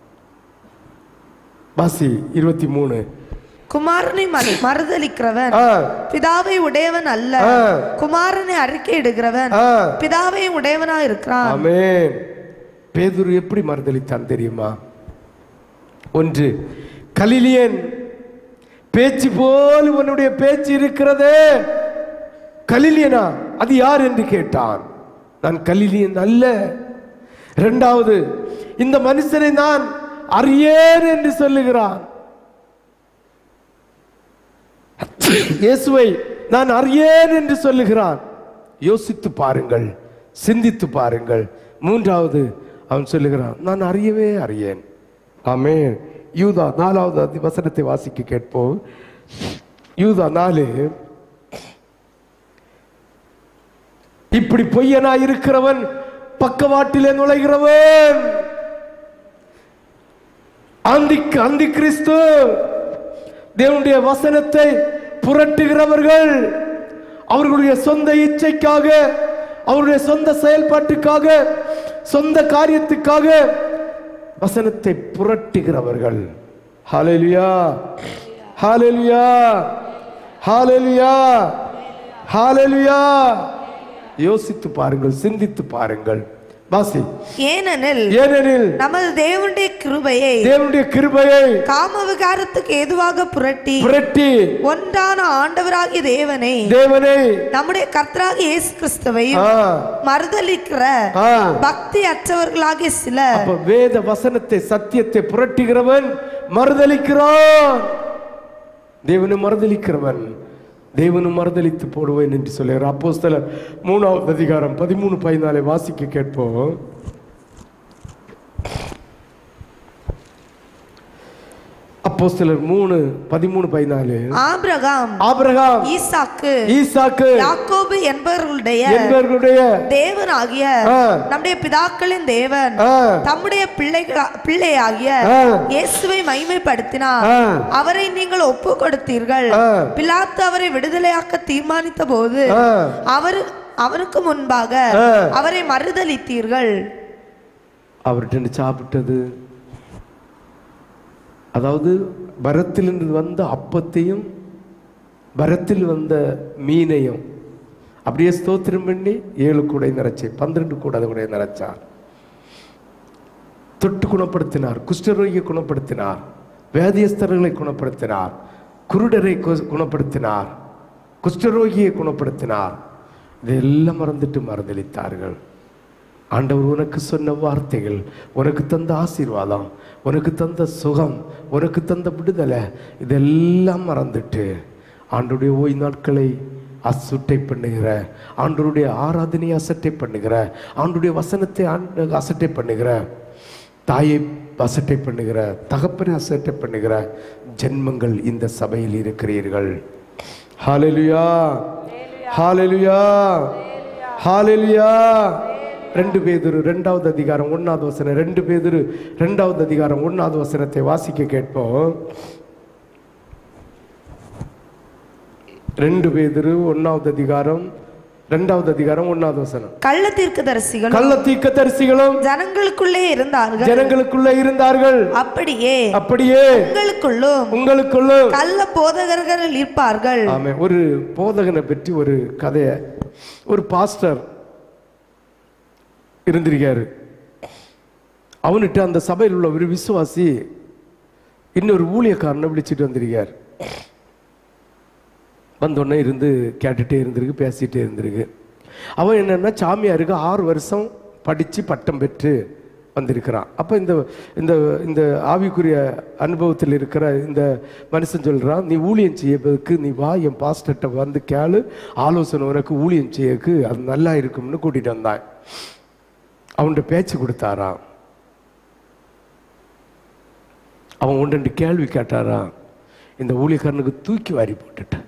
வாசி இருபத்தி மூணு குமாரனை மறு- மறுதலிக்கிறவன் ஆ, பிதாவை உடையவன் அல்ல ஆ. குமாரனை அறிக்கையிடுகிறவன் ஆ. பிதாவை உடையவனாய் இருக்கிறான் ஆமென் பேதுரு எப்படி மறுதலித்தான் தெரியுமா ஒன்று கலிலியன் பேச்சு போல் உன்னுடைய பேச்சு இருக்கிறதே கலிலியனா அது யார் என்று கேட்டான் நான் கலிலியன் அல்ல இரண்டாவது இந்த மனுஷனை நான் அறியேன் என்று சொல்லுகிறான் இயேசுவை நான் அறியேன் என்று சொல்லுகிறான் யோசித்து பாருங்கள் சிந்தித்து பாருங்கள் மூன்றாவது அவன் சொல்லுகிறான் நான் அறியவே அறியேன் ஆமே யூதா நாலாவது அதி- வசனத்தை வாசிக்க கேட்போம் யூதா நாலு இப்படி பொய்யனா இருக்கிறவன் பக்கவாட்டிலே நுழைகிறவன் அந்தி அந்தி கிறிஸ்து தேவனுடைய வசனத்தை புரட்டுகிறவர்கள் அவர்களுடைய சொந்த இச்சைக்காக அவருடைய சொந்த செயல்பாட்டுக்காக சொந்த காரியத்துக்காக வசனத்தை புரட்டுகிறவர்கள் ஹalleluya ஹalleluya ஹalleluya ஹalleluya யோசித்து பாருங்கள் சிந்தித்து பாருங்கள் வாசி ஏனெனில் ஏனெனில் நமது தேவனுடைய கிருபையை தேவனுடைய கிருபையை காம விகாரத்துக்கு ஏதுவாக புரட்டி புரட்டி ஒன்றான ஆண்டவராகிய தேவனை தேவனை நம்முடைய கர்த்தராகிய இயேசு கிறிஸ்துவையும் ஆ, மறுதலிக்கிற ஆ. பக்தி அற்றவர்களாகிய சில அப்ப வேத வசனத்தை சத்தியத்தை புரட்டுகிறவன் மறுதலிக்கிறான் தேவனை மறுதலிக்கிறவன் தேவனும் மறுதலித்து போடுவேன் என்று சொல்லுகிறார் அப்போஸ்தலர் மூணாவது அதிகாரம் பதிமூணு பதினாலை வாசிக்க கேட்போம் அப்போஸ்தலர் மூணு பதிமூணு பதினாலு ஆபிரகாம் ஆபிரகாம் ஈசாக்கு ஈசாக்கு யாக்கோபு என்பவர்களுடைய என்பவர்களுடைய தேவனாகிய ஆ. நம்முடைய பிதாக்களின் தேவன் ஆ, தம்முடைய பிள்ளைகளா பிள்ளையாகிய ஆ. இயேசுவை மகிமைப்படுத்தினார் ஆ. அவரை நீங்கள் ஒப்பு கொடுத்தீர்கள் ஆ. பிலாத்து அவரை விடுதலையாக்க தீர்மானித்த போது ஆ. அவர் அவனுக்கு முன்பாக ஆ. அவரை மறுதலித்தீர்கள் அவர்கிட்ட சாப்பிட்டது அதாவது பரத்திலிருந்து வந்த அப்பத்தையும் பரத்தில் வந்த மீனையும் அப்படியே ஸ்தோத்திரம் பண்ணி ஏழு கூடை நிறைச்சி பன்னிரண்டு கூட கூட நிறைச்சார் தொட்டு குணப்படுத்தினார் குஷ்டரோகியை குணப்படுத்தினார் வேதியஸ்தர்களை குணப்படுத்தினார் குருடரை கு- குணப்படுத்தினார் குஷ்டரோகியை குணப்படுத்தினார் இதெல்லாம் மறந்துட்டு மறந்தளித்தார்கள் ஆண்டவர் உனக்கு சொன்ன வார்த்தைகள் உனக்கு தந்த ஆசீர்வாதம் உனக்கு தந்த சுகம் உனக்கு தந்த விடுதலை இதெல்லாம் மறந்துட்டு ஆண்டுடைய ஓய்வு நாட்களை அசுட்டை பண்ணுகிற ஆண்டவருடைய ஆராதனையை அசட்டை பண்ணுகிற ஆண்டுடைய வசனத்தை ஆண்டு அசட்டை பண்ணுகிற தாயை அசட்டை பண்ணுகிற தகப்பனை அசட்டை பண்ணுகிற ஜென்மங்கள் இந்த சபையில் இருக்கிறீர்கள் ஹalleluya ஹalleluya ஹalleluya ரெண்டு பேதுரு ரெண்டாவது அதிகாரம் ஒன்னாவது வசனம் ரெண்டு பேதுரு ரெண்டாவது அதிகாரம் ஒன்னாவது வசனத்தை வாசிக்க கேட்போம் ரெண்டு பேதுரு ஒன்னாவது அதிகாரம் ரெண்டாவது அதிகாரம் ஒன்னாவது வசனம் கள்ள தீர்க்கதரிசிகள் கள்ள தீர்க்கதரிசிகளும் ஜனங்களுக்குள்ளே இருந்தார்கள் ஜனங்களுக்குள்ள இருந்தார்கள் அப்படியே அப்படியே உங்களுக்குள்ளும் உங்களுக்குள்ளும் கள்ள போதகர்கள் இருப்பார்கள் ஆமே ஒரு போதகனை பற்றி ஒரு கதையை ஒரு பாஸ்டர் இருந்திருக்காரு அவன்கிட்ட அந்த சபையில் உள்ள ஒரு விசுவாசி இன்னொரு ஊழியக்காரனை விழிச்சிட்டு வந்திருக்கார் வந்தோடனே இருந்து கேட்டுட்டே இருந்திருக்கு பேசிட்டே இருந்திருக்கு அவன் என்னன்னா சாமியாருக்கு ஆறு வருஷம் படித்து பட்டம் பெற்று வந்திருக்கிறான் அப்போ இந்த இந்த இந்த ஆவிக்குரிய அனுபவத்தில் இருக்கிற இந்த மனுஷன் சொல்கிறான் நீ ஊழியம் செய்யறதுக்கு நீ வா என் பாஸ்டர்கிட்ட வந்து கேளு ஆலோசனை உனக்கு ஊழியம் செய்யக்கு அது நல்லா இருக்கும்னு கூட்டிகிட்டு வந்தான் அவன்கிட்ட பேச்சு கொடுத்தாராம் அவன் ஒன்று ரெண்டு கேள்வி கேட்டாராம் இந்த ஊழியக்காரனுக்கு தூக்கி வாரி போட்டுட்டேன்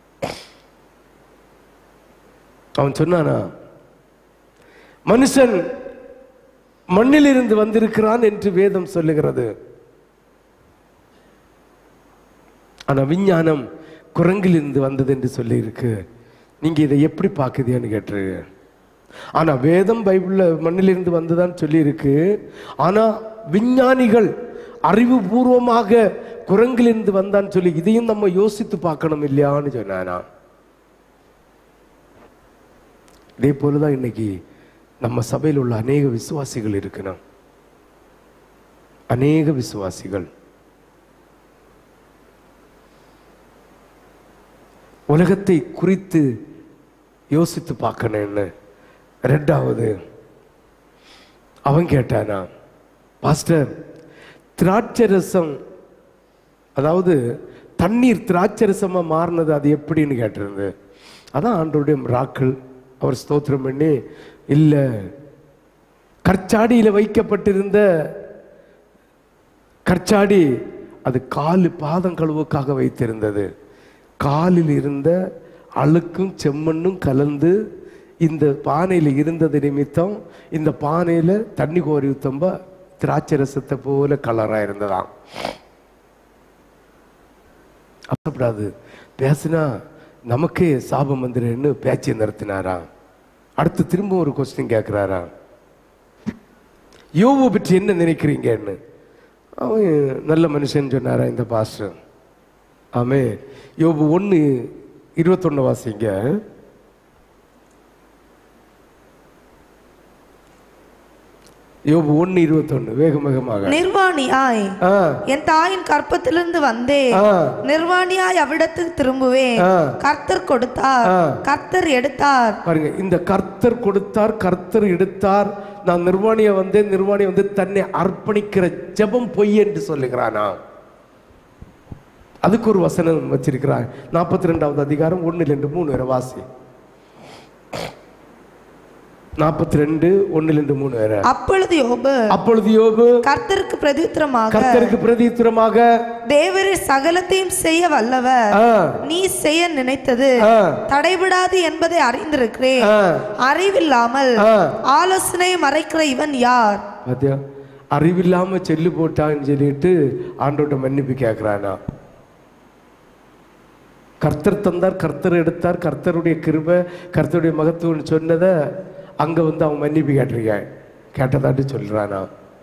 அவன் சொன்னானா மனுஷன் மண்ணிலிருந்து வந்திருக்கிறான் என்று வேதம் சொல்லுகிறது ஆனா விஞ்ஞானம் குரங்கிலிருந்து வந்தது என்று சொல்லி இருக்கு நீங்க இதை எப்படி பார்க்குதேன்னு கேட்டிருக்கு ஆனா வேதம் பைபிள்ல மண்ணிலிருந்து வந்ததான்னு சொல்லி இருக்கு ஆனா விஞ்ஞானிகள் அறிவுபூர்வமாக குரங்கிலிருந்து வந்தான்னு சொல்லி இதையும் நம்ம யோசித்து பார்க்கணும் இல்லையான்னு சொன்னானா இதே போலதான் இன்னைக்கு நம்ம சபையில் உள்ள அநேக விசுவாசிகள் இருக்கணும் அநேக விசுவாசிகள் உலகத்தை குறித்து யோசித்து பார்க்கணும்னு ரெண்டாவது அவன் கேட்டானா பாஸ்டர் திராட்சரசம் அதாவது தண்ணீர் திராட்சரசமா மாறினது அது எப்படின்னு கேட்டிருந்து அதான் ஆண்டவருடைய ராக்கள் அவர் ஸ்தோத்திரம் பண்ணி இல்லை கற்சாடியில வைக்கப்பட்டிருந்த கற்சாடி அது காலு பாதம் கழுவுக்காக வைத்திருந்தது காலில் இருந்த அழுக்கும் செம்மண்ணும் கலந்து இந்த பானையில் இருந்தது நிமித்தம் இந்த பானையில் தண்ணி கோரி ஊத்தம்ப திராட்சை ரசத்தை போல கலரா இருந்ததாம் அப்படாது பேசுனா நமக்கே சாபம் வந்துருன்னு பேச்சை நிறுத்தினாராம் அடுத்து திரும்ப ஒரு கொஸ்டின் கேட்கிறாராம் யோபு பற்றி என்ன நினைக்கிறீங்கன்னு அவன் நல்ல மனுஷன் சொன்னாரா இந்த பாஸ்டர் ஆமே யோபு ஒன்று இருபத்தொன்னு வாசிங்க யோபு ஒன்று இருபத்தொன்னு வேக வேகமாக நிர்வாணியாய் ஆ என் தாயின் கற்பத்திலிருந்து வந்தேன் ஆ. நிர்வாணியாய் அவ்விடத்துக்கு திரும்புவேன் ஆ. கர்த்தர் கொடுத்தார் ஆ. கர்த்தர் எடுத்தார் பாருங்க இந்த கர்த்தர் கொடுத்தார் கர்த்தர் எடுத்தார் நான் நிர்வாணிய வந்தேன் நிர்வாணி வந்து தன்னை அர்ப்பணிக்கிற ஜெபம் பொய் என்று சொல்லுகிறானா அதுக்கு ஒரு வசனம் வச்சிருக்கிறார் நாற்பத்தி ரெண்டாவது அதிகாரம் ஒன்னில் ரெண்டு மூணு வரை வாசி நாற்பத்தி ரெண்டு ஒன்னில் ரெண்டு மூணு வரை அப்பொழுது யோபு அப்பொழுது யோபு கர்த்தருக்கு பிரதித்திரமாக கர்த்தருக்கு பிரதித்திரமாக தேவரே சகலத்தையும் செய்ய வல்லவர் ஆ, நீ செய்ய நினைத்தது ஆ, தடைபடாது என்பதை அறிந்திருக்கிறேன் ஆ, அறிவில்லாமல் ஆ. ஆலோசனை மறைக்கிற இவன் யார் பாத்தியா அறிவில்லாம செல்லு போட்டான்னு சொல்லிட்டு ஆண்டோட்ட மன்னிப்பு கேட்கிறானா கர்த்தர் தந்தார் கர்த்தர் எடுத்தார் கர்த்தருடைய கிருபை கர்த்தருடைய மகத்துவம்னு சொன்னதை அங்க வந்து அவன் மன்னிப்பு கேட்டிருக்கான் கேட்டதாட்டு சொல்றானா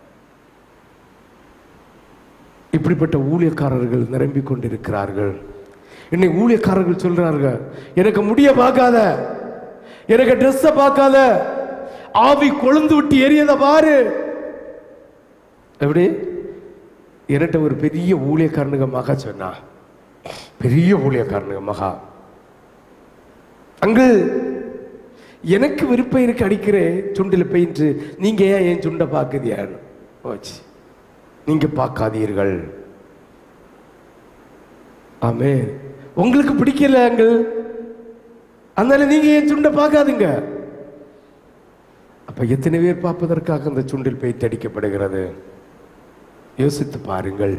இப்படிப்பட்ட ஊழியக்காரர்கள் நிரம்பிக் கொண்டிருக்கிறார்கள் இன்னைக்கு ஊழியக்காரர்கள் சொல்றார்கள் எனக்கு முடிய பார்க்காத எனக்கு ட்ரெஸ்ஸை பார்க்காத ஆவி கொழுந்து விட்டு எரியத பாரு எப்படி என்கிட்ட ஒரு பெரிய ஊழியக்காரனுங்க மகா சொன்னா பெரிய ஊழியக்காரனுங்க மகா அங்கு எனக்கு விருப்பம் இருக்கு அடிக்கிறேன் சுண்டில் பெயிண்ட் நீங்க ஏன் என் சுண்டை பார்க்குதியான்னு போச்சு நீங்க பார்க்காதீர்கள் ஆமே உங்களுக்கு பிடிக்கல அங்கிள் அதனால நீங்க என் சுண்டை பார்க்காதீங்க அப்ப எத்தனை பேர் பார்ப்பதற்காக அந்த சுண்டில் பெயிண்ட் அடிக்கப்படுகிறது யோசித்து பாருங்கள்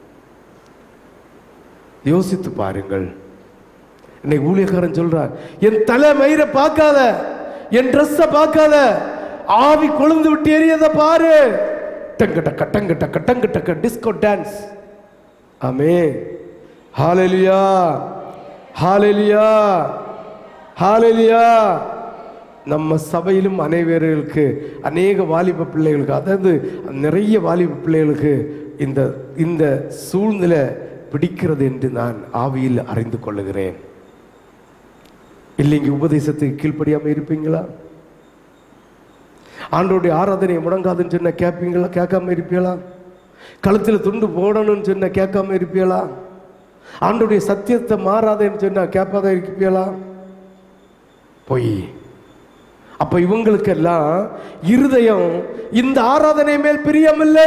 யோசித்து பாருங்கள் இன்னைக்கு ஊழியக்காரன் சொல்றான் என் தலை மயிரை பார்க்காத என் ட்ரெஸ்ஸை பார்க்காத ஆவி கொழுந்து விட்டு எரியத பாரு டங்க டக்க டங்க டக்க டங்க டக்க டிஸ்கோ டான்ஸ் ஆமே ஹாலெலியா ஹாலெலியா ஹாலெலியா நம்ம சபையிலும் அனைவர்களுக்கு அநேக வாலிப பிள்ளைகளுக்கு அதாவது நிறைய வாலிப பிள்ளைகளுக்கு இந்த இந்த சூழ்நிலை பிடிக்கிறது என்று நான் ஆவியில் அறிந்து கொள்ளுகிறேன் இல்லைங்க உபதேசத்துக்கு கீழ்ப்படியாம இருப்பீங்களா ஆண்டோடைய ஆராதனை முடங்காதுன்னு சொன்ன கேட்பீங்களா கேட்காம இருப்பீங்களா கழுத்துல துண்டு போடணும்னு சொன்ன கேட்காம இருப்பீங்களா ஆண்டோடைய சத்தியத்தை மாறாதேன்னு சொன்னா கேட்பாத இருப்பீங்களா பொய் அப்ப இவங்களுக்கெல்லாம் இருதயம் இந்த ஆராதனை மேல் பிரியமில்லை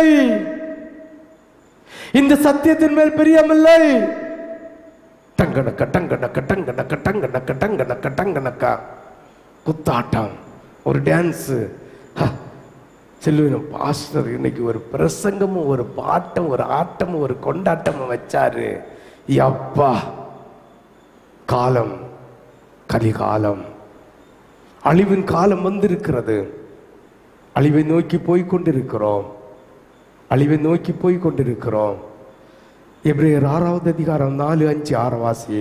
இந்த சத்தியத்தின் மேல் பிரியமில்லை டங்கனக்க டங்கனக்க டங்கனக்க டங்கனக்க டங்கனக்க டங்கனக்கா குத்தாட்டம் ஒரு டான்ஸு செல்வனும் பாஸ்டர் இன்னைக்கு ஒரு பிரசங்கமும் ஒரு பாட்டம் ஒரு ஆட்டமும் ஒரு கொண்டாட்டமும் வச்சாரு அப்பா காலம் கலிகாலம் அழிவின் காலம் வந்திருக்கிறது அழிவை நோக்கி போய் கொண்டிருக்கிறோம் அழிவை நோக்கி போய் கொண்டிருக்கிறோம் எப்ரேயர் ஆறாவது அதிகாரம் நாலு அஞ்சு ஆறு வாசி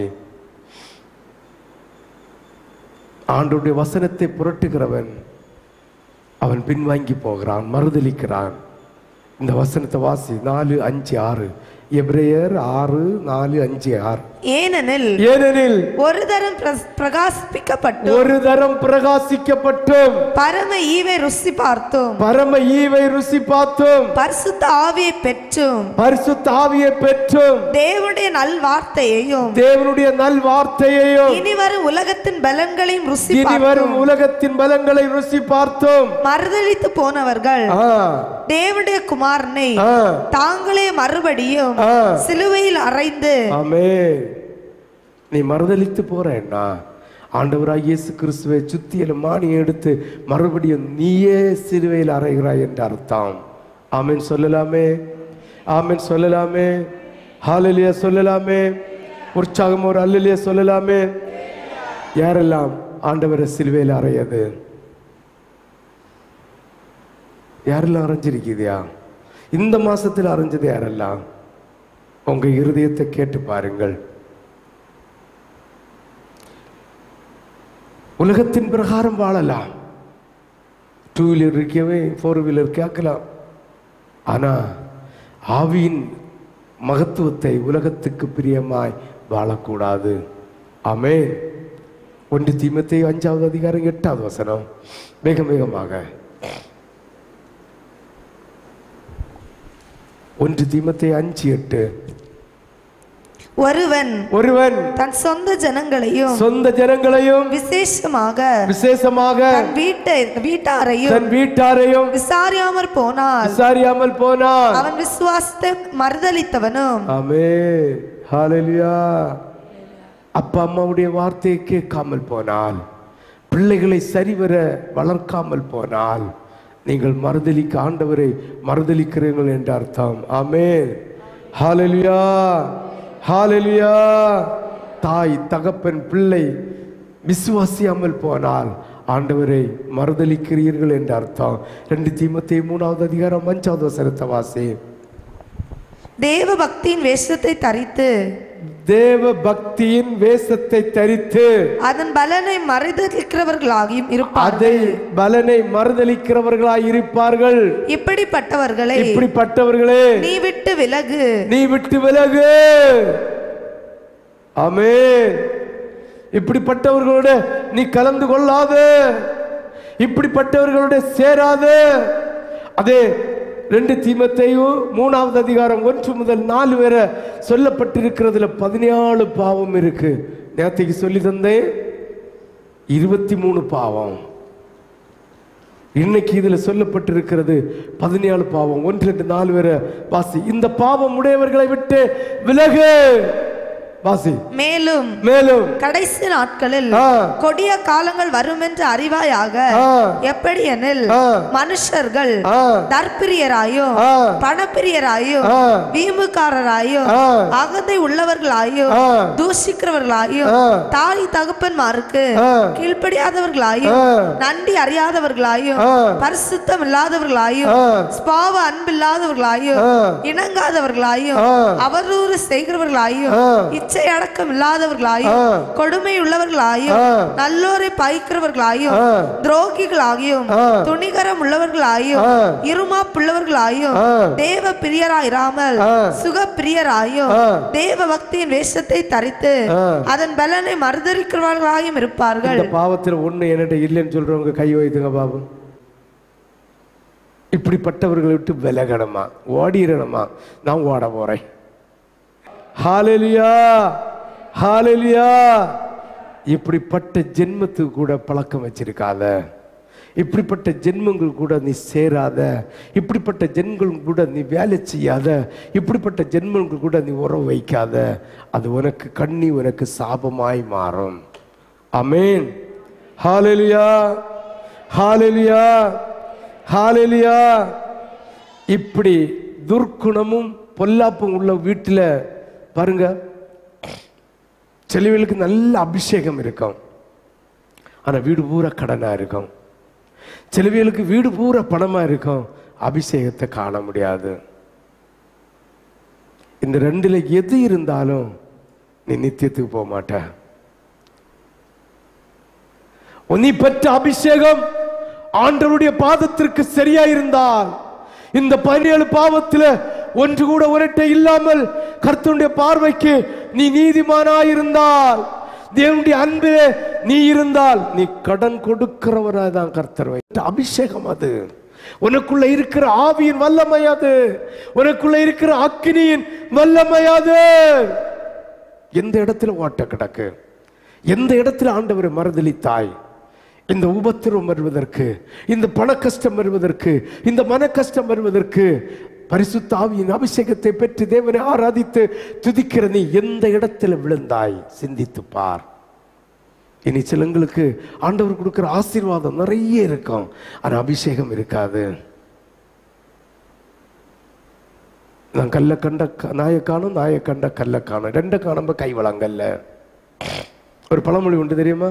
ஆண்டுடைய வசனத்தை புரட்டுகிறவன் அவன் பின்வாங்கி போகிறான் மறுதலிக்கிறான் இந்த வசனத்தை வாசி நாலு அஞ்சு ஆறு எப்ரேயர் ஆறு நாலு அஞ்சு ஆறு ஏனெனில் ஏனெனில் ஒரு தரம் பிரஸ்- பிரகாசிப்பிக்கப்பட்டு ஒரு தரம் பிரகாசிக்கப்பட்டும் பரம ஈவை ருசி பார்த்தும் பரம ஈவை ருசி பார்த்தும் பரிசுத்த ஆவியை பெற்றும் பரிசுத்த ஆவியை பெற்றும் தேவனுடைய நல் வார்த்தையையும் தேவனுடைய நல் வார்த்தையையும் இனி வரும் உலகத்தின் பலன்களையும் ருசி இனி வரும் பார்த்தும் உலகத்தின் பலங்களை ருசி பார்த்தோம் மறுதலித்து போனவர்கள் ஆ, தேவனுடைய குமாரனை ஆ, தாங்களே மறுபடியும் ஆ. சிலுவையில் அறைந்து ஆமே நீ மறுதலித்து போறேன்னா ஆண்டவராய் இயேசு கிறிஸ்துவை சுத்தியில மானி எடுத்து மறுபடியும் நீயே சிலுவையில் அறைகிறாய் என்று அர்த்தம் ஆமென் சொல்லலாமே ஆமென் சொல்லலாமே ஹாலலியா சொல்லலாமே உற்சாகம் ஒரு அல்லலியா சொல்லலாமே யாரெல்லாம் ஆண்டவரை சிலுவையில் அறையது யாரெல்லாம் அரைஞ்சிருக்குதியா இந்த மாசத்தில் அறிஞ்சது யாரெல்லாம் உங்க இருதயத்தை கேட்டு பாருங்கள் உலகத்தின் பிரகாரம் வாழலாம் டூ வீலர் இருக்கவே ஃபோர் வீலர் கேட்கலாம் ஆனா ஆவியின் மகத்துவத்தை உலகத்துக்கு பிரியமாய் வாழக்கூடாது ஆமே ஒன்று தீமத்தை அஞ்சாவது அதிகாரம் எட்டாவது வசனம் வேக வேகமாக ஒன்று தீமத்தை அஞ்சு எட்டு ஒருவன் ஒருவன் தன் சொந்த ஜனங்களையும் சொந்த ஜனங்களையும் விசேஷமாக விசேஷமாக தன் வீட்டை வீட்டாரையும் தன் வீட்டாரையும் விசாரியாமற் போனால் விசாரியாமல் போனான் அவன் விசுவாசத்தை மறுதலித்தவனும் ஆமே ஹalleluya அப்பா அம்மாவுடைய வார்த்தையை கேட்காமல் போனால் பிள்ளைகளை சரிவர வளர்க்காமல் போனால் நீங்கள் மறுதலிக்க ஆண்டவரை மறுதலிக்கிறீர்கள் என்ற அர்த்தம் ஆமே ஹalleluya ஹalleluya தாய் தகப்பன் பிள்ளை விசுவாசியாமல் போனால் ஆண்டவரை மறுதலிக்கிறீர்கள் என்ற அர்த்தம் ரெண்டு தீமத்தை மூணாவது அதிகாரம் அஞ்சாவது வசனத்தை வாசி தேவ பக்தியின் வேஷத்தை தரித்து தேவ பக்தியின் வேஷத்தை தரித்து அதன் பலனை மறைதலிக்கிறவர்களாகியும் இருப்பார் அதை பலனை மறுதலிக்கிறவர்களாய் இருப்பார்கள் இப்படிப்பட்டவர்களை இப்படிப்பட்டவர்களே நீ விட்டு விலகு நீ விட்டு விலகு ஆமே இப்படிப்பட்டவர்களோட நீ கலந்து கொள்ளாது இப்படிப்பட்டவர்களோட சேராது அதே ரெண்டு தீமத்தையும் மூணாவது அதிகாரம் ஒன்று முதல் நாலு வரை சொல்லப்பட்டிருக்கிறதுல பதினேழு பாவம் இருக்கு நேத்தைக்கு சொல்லி தந்தேன் இருபத்தி மூணு பாவம் இன்னைக்கு இதுல சொல்லப்பட்டிருக்கிறது பதினேழு பாவம் ஒன்று ரெண்டு நாலு வரை வாசி இந்த பாவம் உடையவர்களை விட்டு விலகு வாசி மேலும் மேலும் கடைசி நாட்களில் ஆ. கொடிய காலங்கள் வரும் என்று அறிவாயாக ஆ. எப்படி எனில் ஆ. மனுஷர்கள் ஆ. தற்பிரியராயும் ஆ. பணப்பிரியராயும் ஆ. வீம்புக்காரராயும் ஆ. அகந்தை உள்ளவர்களாயும் ஆ. தூஷிக்கிறவர்களாயும் ஆ. தாய் தகப்பன்மாருக்கு ஆ. கீழ்ப்படியாதவர்களாயும் ஆ. நன்றி அறியாதவர்களாயும் ஆ. பரிசுத்தம் இல்லாதவர்களாயும் ஆ. ஸ்பாவ அன்பில்லாதவர்களாயும் ஆ. இணங்காதவர்களாயும் ஆ. அவரூறு செய்கிறவர்களாயும் ஆ. இச்சை அடக்கம் இல்லாதவர்களாயும் ஆ. கொடுமை உள்ளவர்களாயும் ஆ. நல்லோரை பயிக்கிறவர்களாயும் ஆ. துரோகிகளாகியும் ஆ. துணிகரம் உள்ளவர்களாயும் ஆ. இருமா பிள்ளவர்களாயும் ஆ. தேவ பிரியராயிராமல் ஆ. சுக பிரியராயும் ஆ. தேவ பக்தியின் வேஷத்தை தரித்து ஆ. அதன் பலனை மறுதலிக்கிறவர்களாயும் இருப்பார்கள் இந்த பாவத்தில் ஒண்ணு என்கிட்ட இல்லைன்னு சொல்றவங்க கை வைத்துங்க பாபு இப்படிப்பட்டவர்களை விட்டு விலகணுமா ஓடிடணுமா நான் ஓட போறேன் ஹாலெலியா ஹாலெலியா இப்படிப்பட்ட ஜென்மத்துக்கு கூட பழக்கம் வச்சிருக்காத இப்படிப்பட்ட ஜென்மங்கள் கூட நீ சேராத இப்படிப்பட்ட ஜென்மங்கள் கூட நீ வேலை செய்யாத இப்படிப்பட்ட ஜென்மங்கள் கூட நீ உறவு வைக்காத அது உனக்கு கண்ணி உனக்கு சாபமாய் மாறும் அமேன் ஹாலெலியா ஹாலெலியா ஹாலெலியா இப்படி துர்க்குணமும் பொல்லாப்பும் உள்ள வீட்டில் பாருங்க சிலவர்களுக்கு நல்ல அபிஷேகம் இருக்கும் ஆனா வீடு பூரா கடனா இருக்கும் சிலவர்களுக்கு வீடு பூரா பணமா இருக்கும் அபிஷேகத்தை காண முடியாது இந்த ரெண்டுல எது இருந்தாலும் நீ நித்தியத்துக்கு போக மாட்ட நீ பெற்ற அபிஷேகம் ஆண்டவருடைய பாதத்திற்கு சரியா இருந்தால் இந்த பதினேழு பாவத்துல ஒன்று கூட உரட்டை இல்லாமல் கர்த்தனுடைய பார்வைக்கு நீ நீதிமானாயிருந்தால் தேவனுடைய அன்பிலே நீ இருந்தால் நீ கடன் கொடுக்கிறவராய் தான் கர்த்தர் வைத்த அபிஷேகம் அது உனக்குள்ள இருக்கிற ஆவியின் வல்லமை அது உனக்குள்ள இருக்கிற அக்கினியின் வல்லமை அது எந்த இடத்துல ஓட்ட கிடக்கு எந்த இடத்துல ஆண்டவரை மறுதலித்தாய் இந்த உபத்திரம் வருவதற்கு இந்த பண கஷ்டம் வருவதற்கு இந்த மன கஷ்டம் வருவதற்கு பரிசுத்த ஆவியின் அபிஷேகத்தை பெற்று தேவனை ஆராதித்து துதிக்கிற நீ எந்த இடத்துல விழுந்தாய் சிந்தித்து பார் இனி சிலங்களுக்கு ஆண்டவர் கொடுக்கிற ஆசீர்வாதம் நிறைய இருக்கும் ஆனா அபிஷேகம் இருக்காது நான் கல்ல கண்ட க- நாயை காணும் நாயை கண்ட கல்ல காணும் ரெண்டை காணும்ப கை வளங்கல்ல ஒரு பழமொழி உண்டு தெரியுமா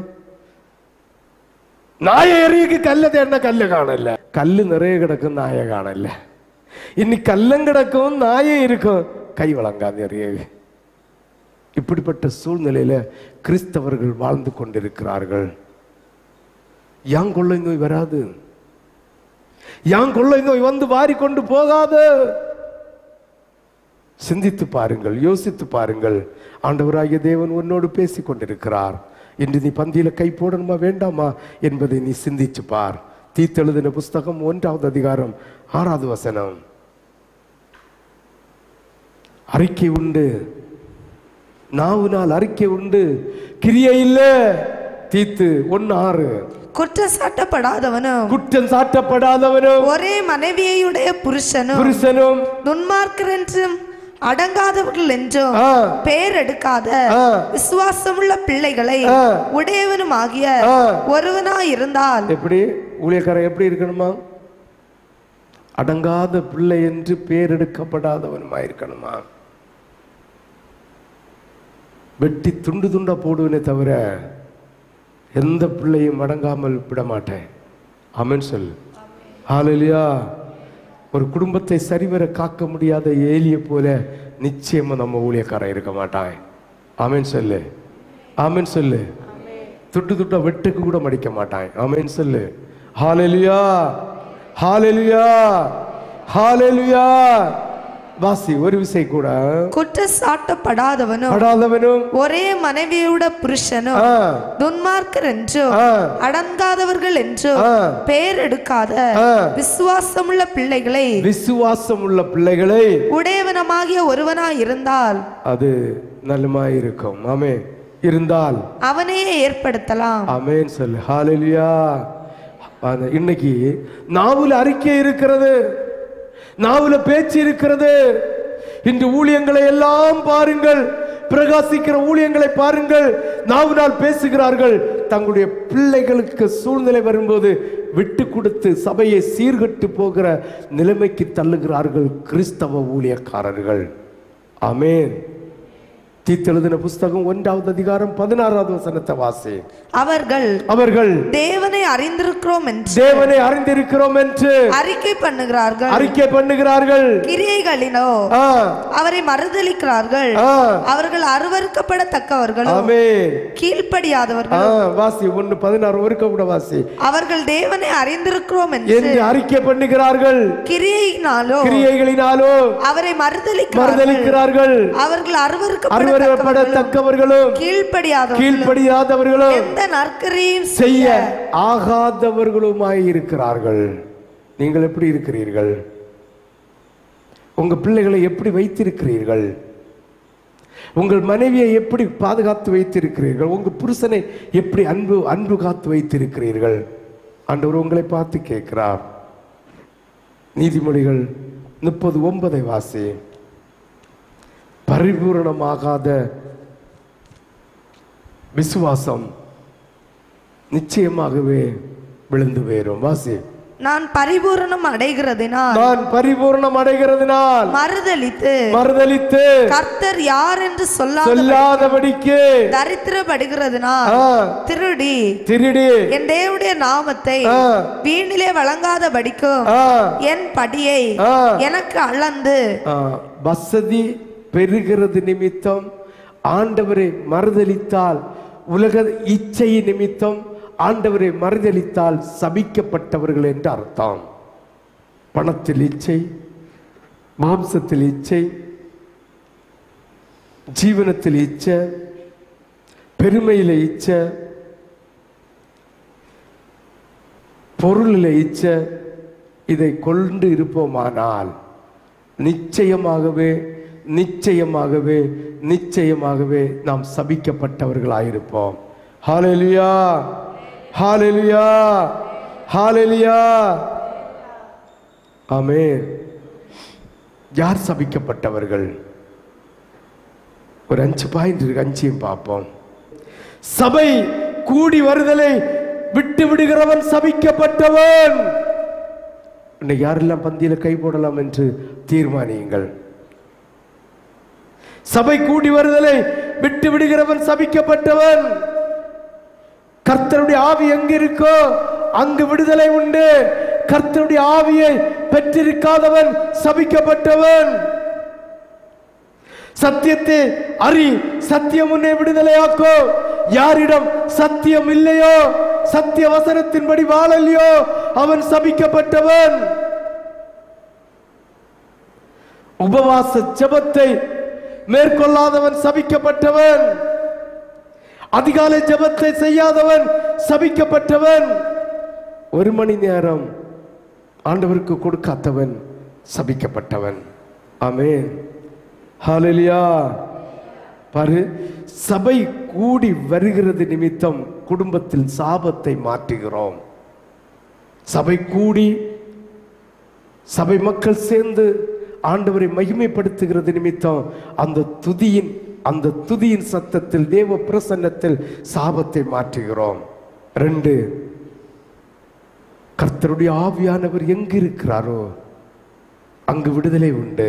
நாயை எறியக்கு கல்ல தேடின கல்லு காணல கல்லு நிறைய கிடக்கும் நாயை காணல இன்னைக்கு கல்லம் கிடக்கும் நாயும் இருக்கும் கை வழங்காது அறிய இப்படிப்பட்ட சூழ்நிலையில கிறிஸ்தவர்கள் வாழ்ந்து கொண்டிருக்கிறார்கள் யான் கொள்ளை நோய் வராது யான் கொள்ளை நோய் வந்து வாரி கொண்டு போகாது சிந்தித்து பாருங்கள் யோசித்து பாருங்கள் ஆண்டவராகிய தேவன் உன்னோடு பேசிக் கொண்டிருக்கிறார் இன்று நீ பந்தியில கை போடணுமா வேண்டாமா என்பதை நீ சிந்திச்சு பார் தீத்தெழுதின புஸ்தகம் ஒன்றாவது அதிகாரம் ஆறாவது வசனம் அறிக்கை உண்டு நாவுனால் அறிக்கை உண்டு கிரியை இல்ல தீத்து ஒன்னு ஆறு குற்றம் சாட்டப்படாதவனும் குற்றம் சாட்டப்படாதவனும் ஒரே மனைவியுடைய புருஷனும் புருஷனும் துன்மார்க்கர் என்றும் அடங்காதவர்கள் என்றும் ஆ. பெயர் எடுக்காத ஆ. விசுவாசமுள்ள பிள்ளைகளை ஆ. உடையவனுமாகிய ஆ. ஒருவனாய் இருந்தால் எப்படி ஊழியக்காரன் எப்படி இருக்கணுமா அடங்காத பிள்ளை என்று பேரெடுக்கப்படாதவனுமா இருக்கணுமா வெட்டி துண்டு துண்டா போடுவேனே தவிர எந்த பிள்ளையும் அடங்காமல் விட மாட்டேன் ஆமென் சொல் ஹalleluya ஒரு குடும்பத்தை சரிவர காக்க முடியாத ஏலியை போல நிச்சயமா நம்ம ஊழியக்காரன் இருக்க மாட்டான் ஆமென் சொல்லு ஆமென் சொல்லு துட்டு துட்டா வெட்டுக்கு கூட மடிக்க மாட்டான் ஆமென் சொல்லு ஹalleluya ஹalleluya ஹalleluya வாசி ஒரு விசை கூட குற்றம் சாட்டப்படாதவனும் படாதவனும் ஒரே மனைவியோட புருஷனும் ஆ, துன்மார்க்கர் என்றும் ஆ, அடங்காதவர்கள் என்றும் ஆ. பெயர் எடுக்காத ஆ. விசுவாசமுள்ள பிள்ளைகளை விசுவாசம் உள்ள பிள்ளைகளை உடையவனமாகிய ஒருவனாய் இருந்தால் அது நலமாய் இருக்கும் ஆமே இருந்தால் அவனே ஏற்படுத்தலாம் ஆமென் சொல்லு ஹalleluya ஆனா, இன்னைக்கு நாவுல அறிக்கை இருக்கிறது நாவுல பேச்சு இருக்கிறது இன்று ஊழியங்களை எல்லாம் பாருங்கள் பிரகாசிக்கிற ஊழியங்களை பாருங்கள் நாவினால் பேசுகிறார்கள் தங்களுடைய பிள்ளைகளுக்கு சூழ்நிலை வரும்போது விட்டு கொடுத்து சபையை சீர்கட்டு போகிற நிலைமைக்கு தள்ளுகிறார்கள் கிறிஸ்தவ ஊழியக்காரர்கள் ஆமென் தீத்தெழுதின புஸ்தகம் ஒன்றாவது அதிகாரம் பதினாறாவது வசனத்தை வாசி அவர்கள் அவர்கள் தேவனை அறிந்திருக்கிறோம் என்று தேவனை அறிந்திருக்கிறோம் என்று அறிக்கை பண்ணுகிறார்கள் அறிக்கை பண்ணுகிறார்கள் கிரியைகளினோ ஆ, அவரை மறுதலிக்கிறார்கள் ஆ, அவர்கள் அருவருக்கப்படத்தக்கவர்களும் ஆமென். கீழ்ப்படியாதவர்கள் ஆ, வாசி ஒன்னு பதினாறு ஒருக்க கூட வாசி அவர்கள் தேவனை அறிந்திருக்கிறோம் என்று என்று அறிக்கை பண்ணுகிறார்கள் கிரியையினாலோ கிரியைகளினாலோ அவரை மறுதலிக்கிறார்கள் மறுதலிக்கிறார்கள் அவர்கள் அருவருக்கப்படத்தக்கவர்களும் அருவருப்படத்தக்கவர்களும் கீழ்ப்படியாதவர்களும் கீழ்ப்படியாதவர்களும் எந்த நற்கரையும் செய்ய ஆகாதவர்களுமாய் இருக்கிறார்கள் நீங்கள் எப்படி இருக்கிறீர்கள் உங்க பிள்ளைகளை எப்படி வைத்திருக்கிறீர்கள் உங்கள் மனைவியை எப்படி பாதுகாத்து வைத்திருக்கிறீர்கள் உங்க புருஷனை எப்படி அன்பு அன்பு காத்து வைத்திருக்கிறீர்கள் ஆண்டவர் உங்களை பார்த்து கேட்கிறார் நீதிமொழிகள் முப்பது ஒன்பதை வாசி பரிபூரணமாகாத விசுவாசம் நிச்சயமாகவே விழுந்து போயிரும் வாசி நான் பரிபூரணம் அடைகிறதினால் நான் பரிபூர்ணம் அடைகிறதுனால் மறுதலித்து மறுதலித்து கர்த்தர் யார் என்று சொல்லாத சொல்லாதபடிக்கு தரித்திரப்படுகிறதுனால் ஆ, திருடி திருடி என் தேவனுடைய நாமத்தை ஆ, வீணிலே வழங்காத படிக்கும் ஆ, என் படியை ஆ. எனக்கு அளந்து ஆ, வசதி பெருகிறது நிமித்தம் ஆண்டவரை மறுதலித்தால் உலக இச்சை நிமித்தம் ஆண்டவரை மறுதலித்தால் சபிக்கப்பட்டவர்கள் என்று அர்த்தம் பணத்தில் இச்சை மாம்சத்தில் இச்சை ஜீவனத்தில் இச்சை பெருமையில இச்சை பொருளில் இச்சை இதை கொண்டு இருப்போமானால் நிச்சயமாகவே நிச்சயமாகவே நிச்சயமாகவே நாம் சபிக்கப்பட்டவர்களாயிருப்போம் ஹalleluya ஹalleluya ஹalleluya ஆமென் யார் சபிக்கப்பட்டவர்கள் ஒரு அஞ்சு பாயிண்ட் இருக்கு அஞ்சையும் பார்ப்போம் சபை கூடி வருதலை விட்டு விடுகிறவன் சபிக்கப்பட்டவன் இன்னைக்கு யாரெல்லாம் பந்தியில கை போடலாம் என்று தீர்மானியுங்கள் சபை கூடி வருதலை விட்டு விடுகிறவன் சபிக்கப்பட்டவன் கர்த்தருடைய ஆவி எங்க இருக்கோ அங்கு விடுதலை உண்டு கர்த்தருடைய ஆவியை பெற்றிருக்காதவன் சபிக்கப்பட்டவன் சத்தியத்தை அறி சத்தியம் உன்னை விடுதலையாக்கோ யாரிடம் சத்தியம் இல்லையோ சத்திய வசனத்தின்படி வாழலையோ அவன் சபிக்கப்பட்டவன் உபவாச ஜெபத்தை மேற்கொள்ளாதவன் சபிக்கப்பட்டவன் அதிகாலை ஜெபத்தை செய்யாதவன் சபிக்கப்பட்டவன் ஒரு மணி நேரம் ஆண்டவருக்கு கொடுக்காதவன் சபிக்கப்பட்டவன் ஆமென் ஹalleluya பாரு சபை கூடி வருகிறது நிமித்தம் குடும்பத்தில் சாபத்தை மாற்றுகிறோம் சபை கூடி சபை மக்கள் சேர்ந்து ஆண்டவரை மகிமைப்படுத்துகிறது நிமித்தம் அந்த துதியின் அந்த துதியின் சத்தத்தில் தேவ பிரசன்னத்தில் சாபத்தை மாற்றுகிறோம் ரெண்டு கர்த்தருடைய ஆவியானவர் எங்கு இருக்கிறாரோ அங்கு விடுதலை உண்டு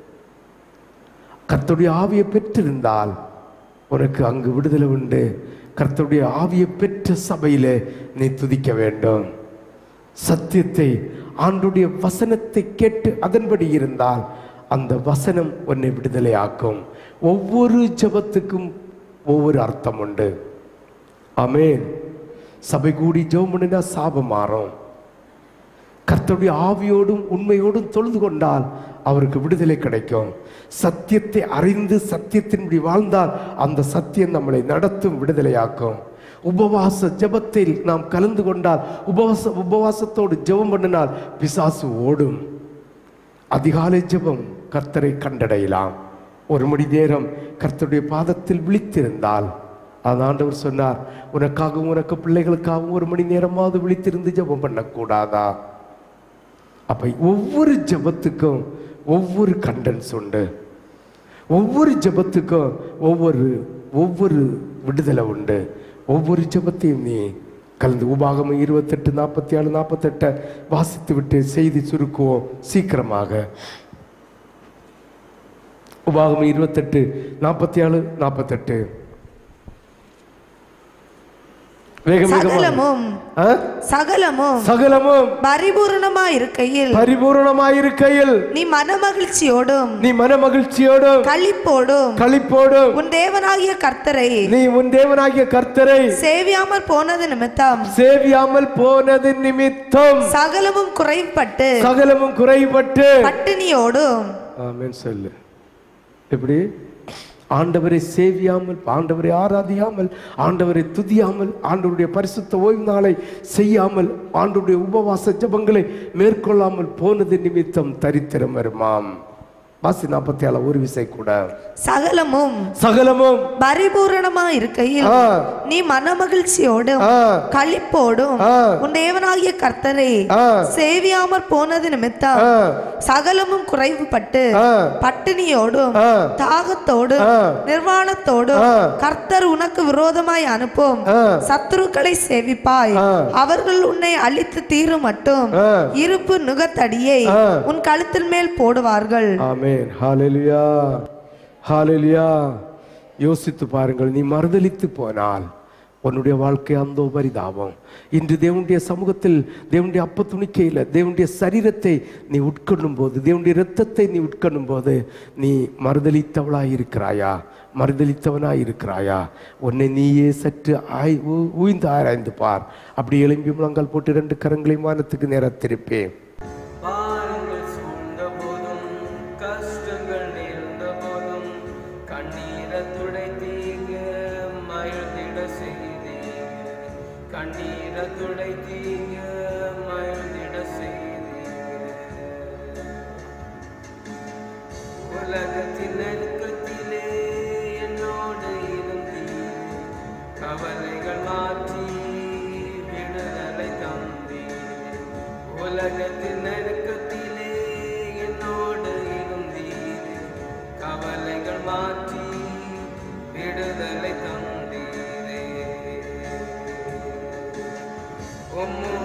கர்த்தருடைய ஆவியை பெற்றிருந்தால் உனக்கு அங்கு விடுதலை உண்டு கர்த்தருடைய ஆவியை பெற்ற சபையிலே நீ துதிக்க வேண்டும் சத்தியத்தை ஆண்டுடைய வசனத்தை கேட்டு அதன்படி இருந்தால் அந்த வசனம் உன்னை விடுதலை ஆக்கும் ஒவ்வொரு ஜெபத்துக்கும் ஒவ்வொரு அர்த்தம் உண்டு ஆமென் சபை கூடி ஜெபம் பண்ணினா சாபம் மாறும் கர்த்தருடைய ஆவியோடும் உண்மையோடும் தொழுது கொண்டால் அவருக்கு விடுதலை கிடைக்கும் சத்தியத்தை அறிந்து சத்தியத்தின்படி வாழ்ந்தால் அந்த சத்தியம் நம்மளை நடத்தும் விடுதலையாக்கும் உபவாச ஜெபத்தில் நாம் கலந்து கொண்டால் உபவாச உபவாசத்தோடு ஜெபம் பண்ணினால் பிசாசு ஓடும் அதிகாலை ஜெபம் கர்த்தரை கண்டடையலாம் ஒரு மணி நேரம் கர்த்தருடைய பாதத்தில் விழித்திருந்தால் அது ஆண்டவர் சொன்னார் உனக்காகவும் உனக்கு பிள்ளைகளுக்காகவும் ஒரு மணி நேரமாவது விழித்திருந்து ஜெபம் பண்ணக்கூடாதா அப்ப ஒவ்வொரு ஜெபத்துக்கும் ஒவ்வொரு கண்டன்ஸ் உண்டு ஒவ்வொரு ஜெபத்துக்கும் ஒவ்வொரு ஒவ்வொரு விடுதலை உண்டு ஒவ்வொரு ஜெபத்தையும் நீ கலந்து உபாகமம் இருபத்தெட்டு நாற்பத்தி ஏழு நாற்பத்தெட்டை வாசித்து விட்டு செய்தி சுருக்குவோம் சீக்கிரமாக உபாகமம் இருபத்தெட்டு நாற்பத்தி ஏழு நாற்பத்தெட்டு வேக வேகமாக சகலமும் ஆ? சகலமும் சகலமும் பரிபூரணமா இருக்கையில் பரிபூரணமாயிருக்கையில் நீ மனமகிழ்ச்சியோடும் நீ மன மகிழ்ச்சியோடும் களிப்போடும் களிப்போடும் உன் தேவனாகிய கர்த்தரை நீ உன் தேவனாகிய கர்த்தரை சேவியாமற் போனது நிமித்தம் சேவியாமல் போனது நிமித்தம் சகலமும் குறைப்பட்டு சகலமும் குறைபட்டு பட்டினியோடும் ஆமென் சொல்லு எப்படி ஆண்டவரை சேவியாமல் ஆண்டவரை ஆராதியாமல் ஆண்டவரை துதியாமல் ஆண்டவருடைய பரிசுத்த ஓய்வு நாளை செய்யாமல் ஆண்டவருடைய உபவாச ஜபங்களை மேற்கொள்ளாமல் போனது நிமித்தம் தரித்திரம் வருமாம் வாசி நாற்பத்தி ஏழு ஒரு விசை கூட சகலமும் சகலமும் பரிபூரணமா இருக்கையில் ஆ, நீ மனமகிழ்ச்சியோடும் ஆ, களிப்போடும் ஆ. உன் தேவனாகிய கர்த்தரை ஆ. சேவியாமற் போனது நிமித்தம் ஆ, சகலமும் குறைவுபட்டு ஆ. பட்டினியோடும் ஆ. தாகத்தோடும் ஆ. நிர்வாணத்தோடும் ஆ. கர்த்தர் உனக்கு விரோதமாய் அனுப்பும் ஆ. சத்துருக்களை சேவிப்பாய் ஆ. அவர்கள் உன்னை அழித்து தீரும் மட்டும் ஆ. இருப்பு நுகத்தடியை ஆ. உன் கழுத்தில் மேல் போடுவார்கள் ஆமென் ஹalleluya ஹalleluya யோசித்து பாருங்கள் நீ மறுதலித்து போனால் உன்னுடைய வாழ்க்கை அந்த பரிதாபம் இன்று தேவனுடைய சமூகத்தில் தேவனுடைய அப்ப துணிக்கையில் தேவனுடைய சரீரத்தை நீ உட்கொள்ளும் போது தேவனுடைய இரத்தத்தை நீ உட்கொள்ளும் போது நீ மறுதலித்தவளாய் இருக்கிறாயா மறுதலித்தவனாய் இருக்கிறாயா உன்னை நீயே சற்று ஆய் ஊ- ஊய்ந்து ஆராய்ந்து பார் அப்படி எழும்பி முழங்கால் போட்டு இரண்டு கரங்களையும் வானத்துக்கு நேரா திருப்பேன் பாரங்கள் சூழ்ந்த போதும் கஷ்டங்கள் நேர்ந்த போதும் கண்ணீரை துடைத்தீங்க மகிழ்ந்திட செய்தீங்க கண்ணீரை துடைத்தீங்க மகிழ்ந்திட செய்தீங்க உலகத்தின் நெருக்கத்திலே என்னோடு இருந்தீர் கவலைகள் மாற்றி விடுதலை தந்தீர் உலகத்தின் நெருக்கத்திலே என்னோடு இருந்தீர் கவலைகள் மாற்றி விடுதலை தந்தீரே உம்மு